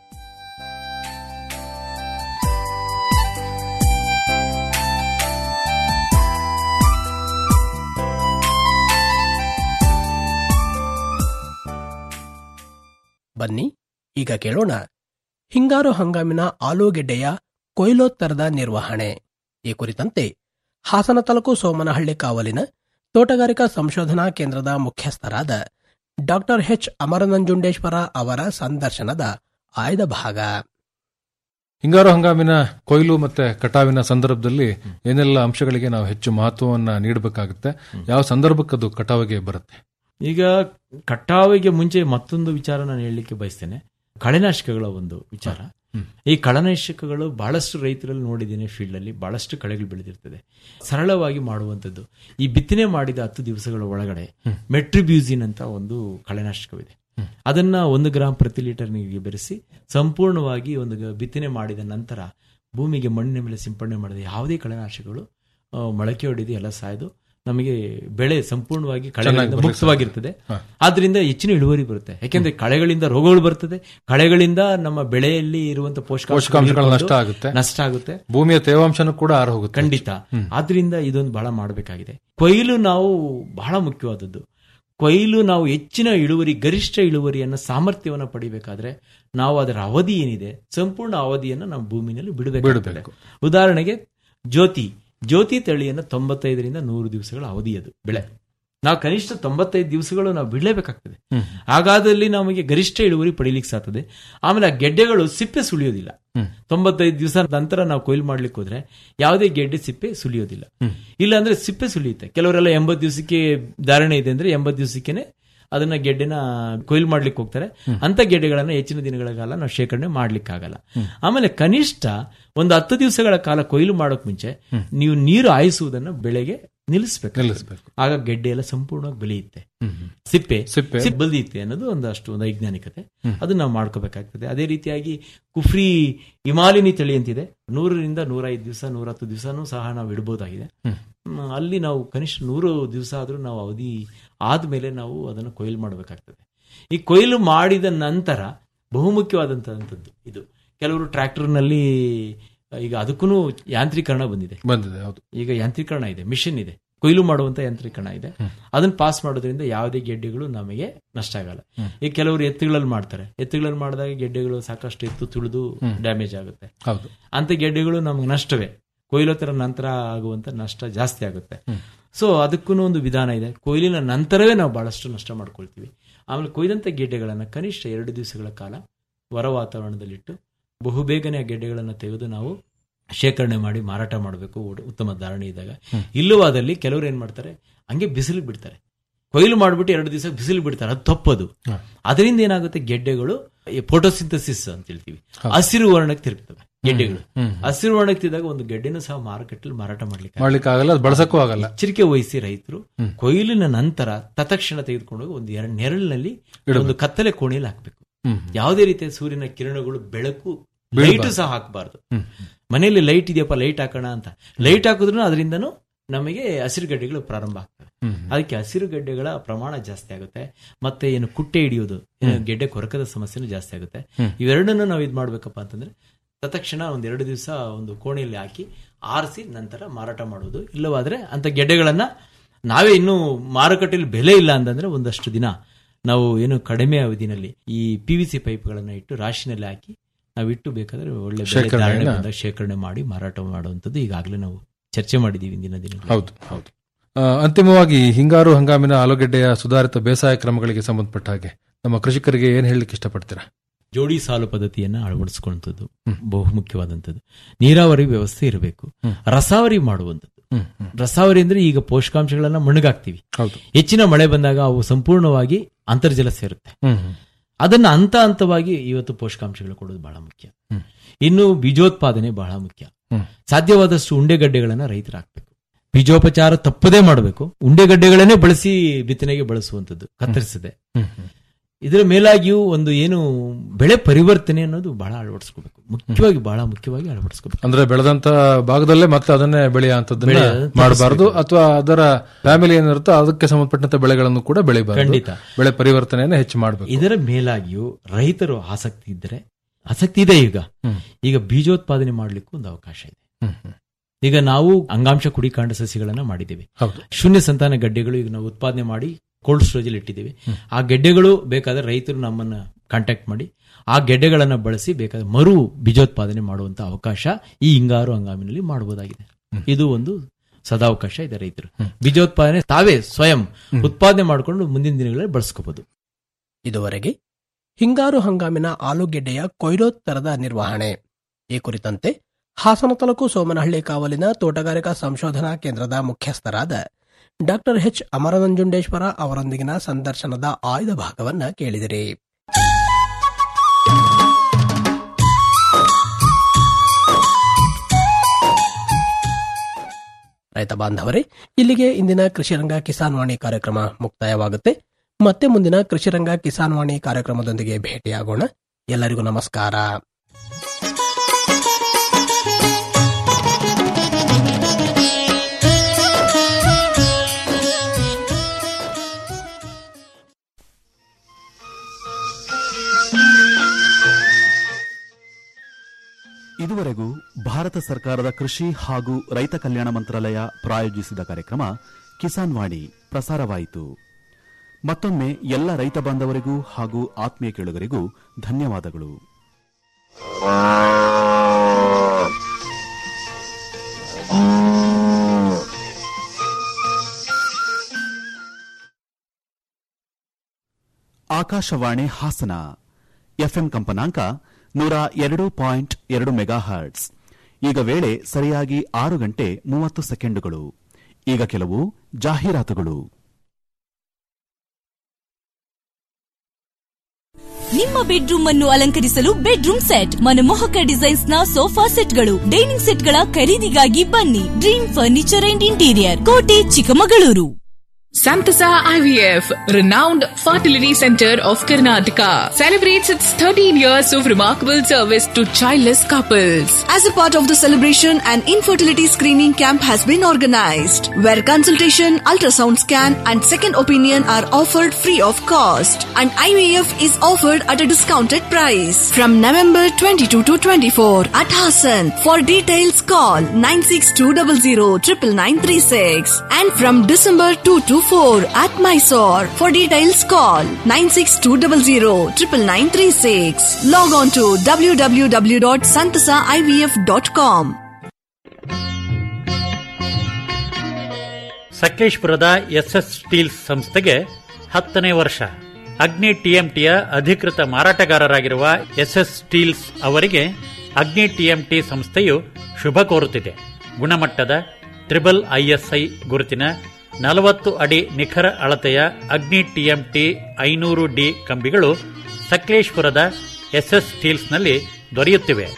ಬನ್ನಿ ಈಗ ಕೇಳೋಣ ಹಿಂಗಾರು ಹಂಗಾಮಿನ ಆಲೂಗೆಡ್ಡೆಯ ಕೊಯ್ಲೋತ್ತರದ ನಿರ್ವಹಣೆ ಈ ಕುರಿತಂತೆ ಹಾಸನ ತಾಲೂಕು ಸೋಮನಹಳ್ಳಿ ಕಾವಲಿನ ತೋಟಗಾರಿಕಾ ಸಂಶೋಧನಾ ಕೇಂದ್ರದ ಮುಖ್ಯಸ್ಥರಾದ ಡಾಕ್ಟರ್ ಎಚ್ ಅಮರನಂಜುಂಡೇಶ್ವರ ಅವರ ಸಂದರ್ಶನದ ಆಯ್ದ ಭಾಗ ಹಿಂಗಾರು ಹಂಗಾಮಿನ ಕೊಯ್ಲು ಮತ್ತೆ ಕಟಾವಿನ ಸಂದರ್ಭದಲ್ಲಿ ಏನೆಲ್ಲ ಅಂಶಗಳಿಗೆ ನಾವು ಹೆಚ್ಚು ಮಹತ್ವವನ್ನ ನೀಡಬೇಕಾಗುತ್ತೆ ಯಾವ ಸಂದರ್ಭಕ್ಕೆ ಅದು ಕಟಾವಿಗೆ ಬರುತ್ತೆ ಈಗ ಕಟಾವಿಗೆ ಮುಂಚೆ ಮತ್ತೊಂದು ವಿಚಾರ ನಾನು ಹೇಳಲಿಕ್ಕೆ ಬಯಸ್ತೇನೆ ಕಳೆನಾಶಕಗಳ ಒಂದು ವಿಚಾರ ಈ ಕಳೆನಾಶಕಗಳು ಬಹಳಷ್ಟು ರೈತರಲ್ಲಿ ನೋಡಿದ್ದೀನಿ ಫೀಲ್ಡ್ ಅಲ್ಲಿ ಬಹಳಷ್ಟು ಕಳೆಗಳು ಬೆಳೆದಿರ್ತದೆ ಸರಳವಾಗಿ ಮಾಡುವಂಥದ್ದು ಈ ಬಿತ್ತನೆ ಮಾಡಿದ ಹತ್ತು ದಿವಸಗಳ ಒಳಗಡೆ ಮೆಟ್ರಿಬ್ಯೂಸಿನ್ ಅಂತ ಒಂದು ಕಳೆನಾಶಕವಿದೆ ಅದನ್ನ ಒಂದು ಗ್ರಾಂ ಪ್ರತಿ ಲೀಟರ್ ನೀರಿಗೆ ಬೆರೆಸಿ ಸಂಪೂರ್ಣವಾಗಿ ಒಂದು ಗ- ಬಿತ್ತನೆ ಮಾಡಿದ ನಂತರ ಭೂಮಿಗೆ ಮಣ್ಣಿನ ಮೇಲೆ ಸಿಂಪಡಣೆ ಮಾಡಿದ ಯಾವುದೇ ಕಳೆನಾಶಕಗಳು ಆ, ಮೊಳಕೆ ಹೊಡೆದು ಎಲ್ಲ ಸಾಯ್ದು ನಮಗೆ ಬೆಳೆ ಸಂಪೂರ್ಣವಾಗಿ ಕಳೆಗಳಿಂದ ಬರ್ಲಿಕ್ಕೆ ಮುಕ್ತವಾಗಿರ್ತದೆ ಹಾ. ಆದ್ರಿಂದ ಹೆಚ್ಚಿನ ಇಳುವರಿ ಬರುತ್ತೆ ಯಾಕೆಂದ್ರೆ ಕಳೆಗಳಿಂದ ರೋಗಗಳು ಬರ್ತದೆ ಕಳೆಗಳಿಂದ ನಮ್ಮ ಬೆಳೆಯಲ್ಲಿ ಇರುವಂತಹ ಪೋಷಕಾಂಶಗಳು ನಷ್ಟ ಪೋಷಕಾಂಶ ಆಗುತ್ತೆ ನಷ್ಟ ಆಗುತ್ತೆ ಭೂಮಿಯ ತೇವಾಂಶನೂ ಕೂಡ ಆರ ಹೋಗುತ್ತೆ ಖಂಡಿತ ಆದ್ರಿಂದ ಇದೊಂದು ಬಹಳ ಮಾಡಬೇಕಾಗಿದೆ ಕೊಯ್ಲು ನಾವು ಬಹಳ ಮುಖ್ಯವಾದದ್ದು ಕೊಯ್ಲು ನಾವು ಹೆಚ್ಚಿನ ಇಳುವರಿ ಗರಿಷ್ಠ ಇಳುವರಿಯನ್ನ ಸಾಮರ್ಥ್ಯವನ್ನು ಪಡಿಬೇಕಾದ್ರೆ ನಾವು ಅದರ ಅವಧಿ ಏನಿದೆ ಸಂಪೂರ್ಣ ಅವಧಿಯನ್ನು ನಾವು ಭೂಮಿನಲ್ಲಿ ಬಿಡಬೇಕಾಗ್ತದೆ ಬಿಡಬೇಕು. ಉದಾಹರಣೆಗೆ ಜ್ಯೋತಿ ಜ್ಯೋತಿ ತಳಿಯನ್ನು ತೊಂಬತ್ತೈದರಿಂದ ನೂರು ದಿವಸಗಳ ಅವಧಿ ಅದು ಬೆಳೆ ನಾವು ಕನಿಷ್ಠ ತೊಂಬತ್ತೈದು ದಿವಸಗಳು ನಾವು ಬಿಡಲೇಬೇಕಾಗ್ತದೆ ಹ್ಮ್. ಹಾಗಾದಲ್ಲಿ ನಮಗೆ ಗರಿಷ್ಠ ಇಳುವರಿ ಪಡಿಲಿಕ್ಕೆ ಸಾಧ್ತದೆ ಆಮೇಲೆ ಆ ಗೆಡ್ಡೆಗಳು ಸಿಪ್ಪೆ ಸುಳಿಯೋದಿಲ್ಲ ಹ್ಮ್. ತೊಂಬತ್ತೈದು ದಿವಸ ನಂತರ ನಾವು ಕೊಯ್ಲು ಮಾಡ್ಲಿಕ್ಕೆ ಹೋದ್ರೆ ಯಾವುದೇ ಗೆಡ್ಡೆ ಸಿಪ್ಪೆ ಸುಲಿಯೋದಿಲ್ಲ ಹ್ಮ್. ಇಲ್ಲ ಅಂದ್ರೆ ಸಿಪ್ಪೆ ಸುಲಿಯುತ್ತೆ ಕೆಲವರೆಲ್ಲ ಎಂಬತ್ತು ದಿವಸಕ್ಕೆ ಧಾರಣೆ ಇದೆ ಅಂದ್ರೆ ಎಂಬತ್ತು ದಿವಸಕ್ಕೇನೆ ಅದನ್ನ ಗೆಡ್ಡೆನ ಕೊಯ್ಲು ಮಾಡ್ಲಿಕ್ಕೆ ಹೋಗ್ತಾರೆ ಅಂತ ಗೆಡ್ಡೆಗಳನ್ನ ಹೆಚ್ಚಿನ ದಿನಗಳ ಕಾಲ ನಾವು ಶೇಖರಣೆ ಮಾಡ್ಲಿಕ್ಕೆ ಆಗಲ್ಲ ಆಮೇಲೆ ಕನಿಷ್ಠ ಒಂದು ಹತ್ತು ದಿವಸಗಳ ಕಾಲ ಕೊಯ್ಲು ಮಾಡೋಕ್ ಮುಂಚೆ ನೀವು ನೀರು ಹಾಯಿಸುವುದನ್ನ ಬೆಳೆಗೆ ನಿಲ್ಲಿಸ್ಬೇಕು ನಿಲ್ಲಿಸ್ಬೇಕು. ಆಗ ಗೆಡ್ಡೆ ಎಲ್ಲ ಸಂಪೂರ್ಣವಾಗಿ ಬೆಳೆಯುತ್ತೆ ಹ್ಮ್, ಹ್ಮ್. ಸಿಪ್ಪೆ ಸಿಪ್ಪೆ. ಸಿಪ್ಪೆ ಬಲ್ದಿತ್ತೆ ಅನ್ನೋದು ಒಂದಷ್ಟು ಒಂದು ವೈಜ್ಞಾನಿಕತೆ ಹ್ಮ್. ಅದು ನಾವು ಮಾಡ್ಕೋಬೇಕಾಗ್ತದೆ ಅದೇ ರೀತಿಯಾಗಿ ಕುಫ್ರಿ ಹಿಮಾಲಿನಿ ತಳಿ ಅಂತಿದೆ ನೂರರಿಂದ ನೂರೈದು ದಿವಸ ನೂರಹತ್ತು ದಿವಸನೂ ಸಹ ನಾವು ಇಡಬಹುದಾಗಿದೆ ಹ್ಮ್. ಹ್ಮ್, ಅಲ್ಲಿ ನಾವು ಕನಿಷ್ಠ ನೂರು ದಿವಸ ಆದ್ರೂ ನಾವು ಅವಧಿ ಆದ್ಮೇಲೆ ನಾವು ಅದನ್ನು ಕೊಯ್ಲು ಮಾಡಬೇಕಾಗ್ತದೆ ಈ ಕೊಯ್ಲು ಮಾಡಿದ ನಂತರ ಬಹುಮುಖ್ಯವಾದಂತಹದ್ದು ಇದು ಕೆಲವರು ಟ್ರ್ಯಾಕ್ಟರ್ನಲ್ಲಿ ಈಗ ಅದಕ್ಕೂ ಯಾಂತ್ರೀಕರಣ ಬಂದಿದೆ ಬಂದಿದೆ ಹೌದು ಈಗ ಯಾಂತ್ರೀಕರಣ ಇದೆ ಮಿಷನ್ ಇದೆ ಕೊಯ್ಲು ಮಾಡುವಂತ ಯಾಂತ್ರೀಕರಣ ಇದೆ ಅದನ್ನ ಪಾಸ್ ಮಾಡೋದ್ರಿಂದ ಯಾವುದೇ ಗೆಡ್ಡೆಗಳು ನಮಗೆ ನಷ್ಟ ಆಗಲ್ಲ ಹ್ಮ್. ಈಗ ಕೆಲವರು ಎತ್ತುಗಳಲ್ಲಿ ಮಾಡ್ತಾರೆ ಎತ್ತುಗಳಲ್ಲಿ ಮಾಡಿದಾಗ ಗೆಡ್ಡೆಗಳು ಸಾಕಷ್ಟು ಎತ್ತು ತುಳಿದು ಹ್ಮ್. ಡ್ಯಾಮೇಜ್ ಆಗುತ್ತೆ ಹೌದು ಅಂತ ಗೆಡ್ಡೆಗಳು ನಮ್ಗೆ ನಷ್ಟವೇ ಕೊಯ್ಲೋತ್ತರ ನಂತರ ಆಗುವಂತ ನಷ್ಟ ಜಾಸ್ತಿ ಆಗುತ್ತೆ ಹ್ಮ್. ಸೊ ಅದಕ್ಕೂ ಒಂದು ವಿಧಾನ ಇದೆ ಕೊಯ್ಲಿನ ನಂತರವೇ ನಾವು ಬಹಳಷ್ಟು ನಷ್ಟ ಮಾಡ್ಕೊಳ್ತೀವಿ ಆಮೇಲೆ ಕೊಯ್ದಂತ ಗೆಡ್ಡೆಗಳನ್ನ ಕನಿಷ್ಠ ಎರಡು ದಿವಸಗಳ ಕಾಲ ಹೊರ ವಾತಾವರಣದಲ್ಲಿಟ್ಟು ಬಹುಬೇಗನೆ ಆ ಗೆಡ್ಡೆಗಳನ್ನು ತೆಗೆದು ನಾವು ಶೇಖರಣೆ ಮಾಡಿ ಮಾರಾಟ ಮಾಡಬೇಕು ಉತ್ತಮ ಧಾರಣೆ ಇದ್ದಾಗ ಇಲ್ಲವಾದಲ್ಲಿ ಕೆಲವರು ಏನ್ ಮಾಡ್ತಾರೆ ಹಂಗೆ ಬಿಸಿಲು ಬಿಡ್ತಾರೆ ಕೊಯ್ಲು ಮಾಡ್ಬಿಟ್ಟು ಎರಡು ದಿವಸ ಬಿಸಿಲು ಬಿಡ್ತಾರೆ ಅದು ತಪ್ಪದು ಅದರಿಂದ ಏನಾಗುತ್ತೆ ಗೆಡ್ಡೆಗಳು ಫೋಟೋಸಿಂಥಸಿಸ್ ಅಂತ ಹೇಳ್ತೀವಿ ಹಸಿರು ವರ್ಣಕ್ಕೆ ತಿರುಗ್ತವೆ ಗೆಡ್ಡೆಗಳು ಹ್ಮ್. ಹಸಿರು ವರ್ಣಕ್ಕೆ ತಿರುದಾಗ ಒಂದು ಗೆಡ್ಡೆನೂ ಸಹ ಮಾರುಕಟ್ಟೆಯಲ್ಲಿ ಮಾರಾಟ ಮಾಡ್ಲಿಕ್ಕೆ ಮಾಡ್ಲಿಕ್ಕೆ ಆಗಲ್ಲ ಅದು ಬಳಸಕ್ಕೂ ಆಗಲ್ಲ ಎಚ್ಚರಿಕೆ ವಹಿಸಿ ರೈತರು ಹ್ಮ್. ಕೊಯ್ಲಿನ ನಂತರ ತತ್ಕ್ಷಣ ತೆಗೆದುಕೊಂಡು ಹೋಗಿ ಒಂದು ಎರಡು ನೆರಳಿನಲ್ಲಿ ಇಡಬೇಕು. ಒಂದು ಕತ್ತಲೆ ಕೋಣೆಯಲ್ಲಿ ಹಾಕ್ಬೇಕು ಹ್ಮ್. ಯಾವುದೇ ರೀತಿಯ ಸೂರ್ಯನ ಕಿರಣಗಳು ಬೆಳಕು ಬೀಳ್ಬಾರ್ದು. ಲೈಟ್ ಸಹ ಹಾಕಬಾರ್ದು ಹ್ಮ್. ಮನೆಯಲ್ಲಿ ಲೈಟ್ ಇದೆಯಪ್ಪ ಲೈಟ್ ಹಾಕೋಣ ಅಂತ ಲೈಟ್ ಹಾಕಿದ್ರು ಅದರಿಂದನೂ ನಮಗೆ ಹಸಿರುಗಡ್ಡೆಗಳು ಪ್ರಾರಂಭ ಆಗ್ತವೆ ಹ್ಮ್. ಅದಕ್ಕೆ ಹಸಿರುಗಡ್ಡೆಗಳ ಪ್ರಮಾಣ ಜಾಸ್ತಿ ಆಗುತ್ತೆ ಮತ್ತೆ ಏನು ಕುಟ್ಟೆ ಹಿಡಿಯೋದು ಏನು ಗೆಡ್ಡೆ ಕೊರಕದ ಸಮಸ್ಯೆನೂ ಜಾಸ್ತಿ ಆಗುತ್ತೆ ಹ್ಮ್. ಇವೆರಡನ್ನು ನಾವು ಇದು ಮಾಡ್ಬೇಕಪ್ಪ ಅಂತಂದ್ರೆ ತತ್ಕ್ಷಣ ಒಂದ್ ಎರಡು ದಿವಸ ಒಂದು ಕೋಣೆಯಲ್ಲಿ ಹಾಕಿ ಆರಿಸಿ ನಂತರ ಮಾರಾಟ ಮಾಡುವುದು ಇಲ್ಲವಾದ್ರೆ ಅಂತ ಗೆಡ್ಡೆಗಳನ್ನ ನಾವೇ ಇನ್ನು ಮಾರುಕಟ್ಟೆಯಲ್ಲಿ ಬೆಲೆ ಇಲ್ಲ ಅಂತಂದ್ರೆ ಒಂದಷ್ಟು ದಿನ ನಾವು ಏನು ಕಡಿಮೆ ಅವಧಿನಲ್ಲಿ ಈ ಪಿ ವಿ ಸಿ ಪೈಪ್ಗಳನ್ನ ಇಟ್ಟು ರಾಶಿನಲ್ಲಿ ಹಾಕಿ ನಾವು ಇಟ್ಟು ಬೇಕಾದ್ರೆ ಒಳ್ಳೆ ಬೆಲೆ ಶೇಖರಣೆಯನ್ನ- ಧಾರಣೆ ಬಂದಾಗ ಶೇಖರಣೆ ಮಾಡಿ ಮಾರಾಟ ಮಾಡುವಂಥದ್ದು ಈಗಾಗಲೇ ನಾವು ಚರ್ಚೆ ಮಾಡಿದೀವಿ ಇಂದಿನ ದಿನ ಹೌದು ಹೌದು ಆ, ಅಂತಿಮವಾಗಿ ಹಿಂಗಾರು ಹಂಗಾಮಿನ ಆಲೂಗೆಡ್ಡೆಯ ಸುಧಾರಿತ ಬೇಸಾಯ ಕ್ರಮಗಳಿಗೆ ಸಂಬಂಧಪಟ್ಟ ಹಾಗೆ ನಮ್ಮ ಕೃಷಿಕರಿಗೆ ಏನ್ ಹೇಳಲಿಕ್ಕೆ ಇಷ್ಟಪಡ್ತೀರಾ ಜೋಡಿ ಸಾಲು ಪದ್ಧತಿಯನ್ನ ಅಳವಡಿಸಿಕೊಳ್ಳುವಂಥದ್ದು ಬಹುಮುಖ್ಯವಾದಂಥದ್ದು ನೀರಾವರಿ ವ್ಯವಸ್ಥೆ ಇರಬೇಕು ಹ್ಮ್. ರಸಾವರಿ ಮಾಡುವಂಥದ್ದು ಹ್ಮ್, ಹ್ಮ್. ರಸಾವರಿ ಅಂದ್ರೆ ಈಗ ಪೋಷಕಾಂಶಗಳನ್ನ ಮಣ್ಣಗಾಕ್ತಿವಿ ಹೌದು ಹೆಚ್ಚಿನ ಮಳೆ ಬಂದಾಗ ಅವು ಸಂಪೂರ್ಣವಾಗಿ ಅಂತರ್ಜಲ ಸೇರುತ್ತೆ ಹ್ಮ್, ಹ್ಮ್. ಅದನ್ನ ಹಂತ ಹಂತವಾಗಿ ಇವತ್ತು ಪೋಷಕಾಂಶಗಳು ಕೊಡೋದು ಬಹಳ ಮುಖ್ಯ ಹ್ಮ್. ಇನ್ನು ಬೀಜೋತ್ಪಾದನೆ ಬಹಳ ಮುಖ್ಯ ಹ್ಮ್. ಸಾಧ್ಯವಾದಷ್ಟು ಉಂಡೆಗಡ್ಡೆಗಳನ್ನ ರೈತರು ಹಾಕ್ಬೇಕು ಬೀಜೋಪಚಾರ ತಪ್ಪದೇ ಮಾಡಬೇಕು ಉಂಡೆಗಡ್ಡೆಗಳನ್ನೇ ಬಳಸಿ ಬಿತ್ತನೆಗೆ ಬಳಸುವಂಥದ್ದು ಕತ್ತರಿಸದೆ ಹ್ಮ್, ಹ್ಮ್. ಇದರ ಮೇಲಾಗಿಯೂ ಒಂದು ಏನು ಬೆಳೆ ಪರಿವರ್ತನೆ ಅನ್ನೋದು ಬಹಳ ಅಳವಡಿಸ್ಕೋಬೇಕು ಮುಖ್ಯವಾಗಿ ಬಹಳ ಮುಖ್ಯವಾಗಿ ಅಳವಡಿಸ್ಕೋಬೇಕು ಅಂದ್ರೆ ಬೆಳೆದಂತ ಭಾಗದಲ್ಲೇ ಮತ್ತೆ ಅದನ್ನೇ ಬೆಳೆಯುವಂತದ್ದನ್ನ ಬೆಳೆಯೋದನ್ನ ಮಾಡಬಾರದು ತಪ್ಪಿಸ್ಬೇಕು. ಅಥವಾ ಅದರ ಫ್ಯಾಮಿಲಿ ಏನಿರುತ್ತೋ ಅದಕ್ಕೆ ಸಂಬಂಧಪಟ್ಟಂತ ಬೆಳೆಗಳನ್ನು ಕೂಡ ಬೆಳಿಬಾರದು ಖಂಡಿತ. ಬೆಳೆ ಪರಿವರ್ತನೆಯನ್ನು ಹೆಚ್ಚು ಮಾಡಬೇಕು ಇದರ ಮೇಲಾಗಿಯೂ ರೈತರು ಆಸಕ್ತಿ ಇದ್ದರೆ ಆಸಕ್ತಿ ಇದೆ ಈಗ ಹ್ಮ್. ಈಗ ಬೀಜೋತ್ಪಾದನೆ ಮಾಡ್ಲಿಕ್ಕೂ ಒಂದು ಅವಕಾಶ ಇದೆ ಹ್ಮ್, ಹ್ಮ್. ಈಗ ನಾವು ಅಂಗಾಂಶ ಕುಡಿಕಾಂಡ ಸಸಿಗಳನ್ನ ಮಾಡಿದ್ದೇವೆ ಹೌದು ಶೂನ್ಯ ಸಂತಾನ ಗಡ್ಡೆಗಳು ಈಗ ನಾವು ಉತ್ಪಾದನೆ ಮಾಡಿ ಕೋಲ್ಡ್ ಸ್ಟೋರೇಜ್ ಅಲ್ಲಿ ಇಟ್ಟಿದ್ದೇವೆ ಆ ಗೆಡ್ಡೆಗಳು ಬೇಕಾದ್ರೆ ರೈತರು ನಮ್ಮನ್ನ ಕಾಂಟ್ಯಾಕ್ಟ್ ಮಾಡಿ ಆ ಗೆಡ್ಡೆಗಳನ್ನ ಬಳಸಿ ಬೇಕಾದ್ರೆ ಮರು ಬೀಜೋತ್ಪಾದನೆ ಮಾಡುವಂತ ಅವಕಾಶ ಈ ಹಿಂಗಾರು ಹಂಗಾಮಿನಲ್ಲಿ ಮಾಡಬಹುದಾಗಿದೆ ಇದು ಒಂದು ಸದಾವಕಾಶ ಇದೆ ರೈತರು ಬೀಜೋತ್ಪಾದನೆ ತಾವೇ ಸ್ವಯಂ ಉತ್ಪಾದನೆ ಮಾಡಿಕೊಂಡು ಮುಂದಿನ ದಿನಗಳಲ್ಲಿ ಬಳಸ್ಕೋಬಹುದು ಇದುವರೆಗೆ ಹಿಂಗಾರು ಹಂಗಾಮಿನ ಆಲೂಗೆಡ್ಡೆಯ ಕೊಯ್ಲೋತ್ತರದ ನಿರ್ವಹಣೆ ಈ ಕುರಿತಂತೆ ಹಾಸನ ತಾಲೂಕು ಸೋಮನಹಳ್ಳಿ ಕಾವಲಿನ ತೋಟಗಾರಿಕಾ ಸಂಶೋಧನಾ ಕೇಂದ್ರದ ಮುಖ್ಯಸ್ಥರಾದ ಡಾಕ್ಟರ್ ಎಚ್ ಅಮರನಂಜುಂಡೇಶ್ವರ ಅವರೊಂದಿಗಿನ ಸಂದರ್ಶನದ ಆಯ್ದ ಭಾಗವನ್ನ ಕೇಳಿದಿರಿ ರೈತ ಬಾಂಧವರೇ ಇಲ್ಲಿಗೆ ಇಂದಿನ ಕೃಷಿರಂಗ ಕಿಸಾನ್ ವಾಣಿ ಕಾರ್ಯಕ್ರಮ ಮುಕ್ತಾಯವಾಗುತ್ತೆ ಮತ್ತೆ ಮುಂದಿನ ಕೃಷಿರಂಗ ಕಿಸಾನ್ ವಾಣಿ ಕಾರ್ಯಕ್ರಮದೊಂದಿಗೆ ಭೇಟಿಯಾಗೋಣ ಎಲ್ಲರಿಗೂ ನಮಸ್ಕಾರ ಇದುವರೆಗೂ ಭಾರತ ಸರ್ಕಾರದ ಕೃಷಿ ಹಾಗೂ ರೈತ ಕಲ್ಯಾಣ ಮಂತ್ರಾಲಯ ಪ್ರಾಯೋಜಿಸಿದ ಕಾರ್ಯಕ್ರಮ ಕಿಸಾನ್ ವಾಣಿ ಪ್ರಸಾರವಾಯಿತು ಮತ್ತೊಮ್ಮೆ ಎಲ್ಲ ರೈತ ಬಾಂಧವರಿಗೂ ಹಾಗೂ ಆತ್ಮೀಯ ಕೇಳುಗರಿಗೂ ಧನ್ಯವಾದಗಳು ಆಕಾಶವಾಣಿ ಹಾಸನ ಎಫ್ಎಂ ಕಂಪನಾಂಕ ನೂರ ಎರಡು ಪಾಯಿಂಟ್ ಎರಡು ಮೆಗಾ ಹರ್ಟ್ಸ್ ಈಗ ವೇಳೆ ಸರಿಯಾಗಿ ಆರು ಗಂಟೆ ಮೂವತ್ತು ಸೆಕೆಂಡುಗಳು ಈಗ ಕೆಲವು ಜಾಹೀರಾತುಗಳು ನಿಮ್ಮ ಬೆಡ್ರೂಮ್ ಅನ್ನು ಅಲಂಕರಿಸಲು ಬೆಡ್ರೂಮ್ ಸೆಟ್ ಮನಮೋಹಕ ಡಿಸೈನ್ಸ್ ನ ಸೋಫಾ ಸೆಟ್ಗಳು ಡೈನಿಂಗ್ ಸೆಟ್ಗಳ ಖರೀದಿಗಾಗಿ ಬನ್ನಿ ಡ್ರೀಮ್ ಫರ್ನಿಚರ್ ಅಂಡ್ ಇಂಟೀರಿಯರ್ ಕೋಟೆ Chikkamagaluru Santasa IVF, renowned fertility center of Karnataka, celebrates its 13 years of remarkable service to childless couples. As a part of the celebration, an infertility screening camp has been organized, where consultation, ultrasound scan, and second opinion are offered free of cost. And IVF is offered at a discounted price from November 22 to 24 at Hassan. For details, call 96200936 and from December 2 to 4 at Mysore. For details, call 96200936. Log on to www.santasaivf.com. ಸಕಲೇಶ್ಪುರದ S S steels ಸಂಸ್ಥೆಗೆ ಹತ್ತನೇ ವರ್ಷ ಅಗ್ನಿ ಟಿಎಂಟಿಯ ಅಧಿಕೃತ ಮಾರಾಟಗಾರರಾಗಿರುವ S S steels ಅವರಿಗೆ ಅಗ್ನಿ TMT ಸಂಸ್ಥೆಯು ಶುಭ ಕೋರುತ್ತಿದೆ ಗುಣಮಟ್ಟದ ಟ್ರಿಬಲ್ ಐಎಸ್ಐ ಗುರುತಿನ ನಲವತ್ತು ಅಡಿ ನಿಖರ ಅಳತೆಯ ಅಗ್ನಿ ಟಿಎಂಟಿ ಐನೂರು ಡಿ ಕಂಬಿಗಳು ಸಕಲೇಶ್ಪುರದ ಎಸ್ಎಸ್ ಸ್ಟೀಲ್ಸ್ನಲ್ಲಿ ದೊರೆಯುತ್ತಿವೆ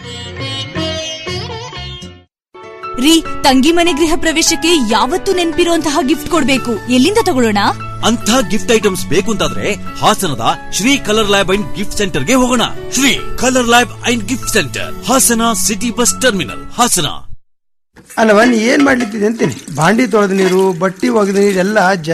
ರೀ ತಂಗಿ ಮನೆ ಗೃಹ ಪ್ರವೇಶಕ್ಕೆ ಯಾವತ್ತೂ ನೆನಪಿರುವಂತಹ ಗಿಫ್ಟ್ ಕೊಡ್ಬೇಕು ಎಲ್ಲಿಂದ ತಗೊಳ್ಳೋಣ ಅಂಥ ಗಿಫ್ಟ್ ಐಟಮ್ಸ್ ಬೇಕು ಅಂತಾದ್ರೆ ಹಾಸನದ Shri colour lab and gift ಸೆಂಟರ್ಗೆ ಹೋಗೋಣ Shri colour lab and gift centre Hassan city bus terminal Hassan ಅಲ್ಲವ ನೀ ಏನ್ ಮಾಡ್ಲಿತ್ತಿದೆ ಅಂತೀನಿ ಬಾಂಡಿ ತೊಳೆದ ನೀರು ಬಟ್ಟಿ ಒಗೆದ ನೀರು ಎಲ್ಲ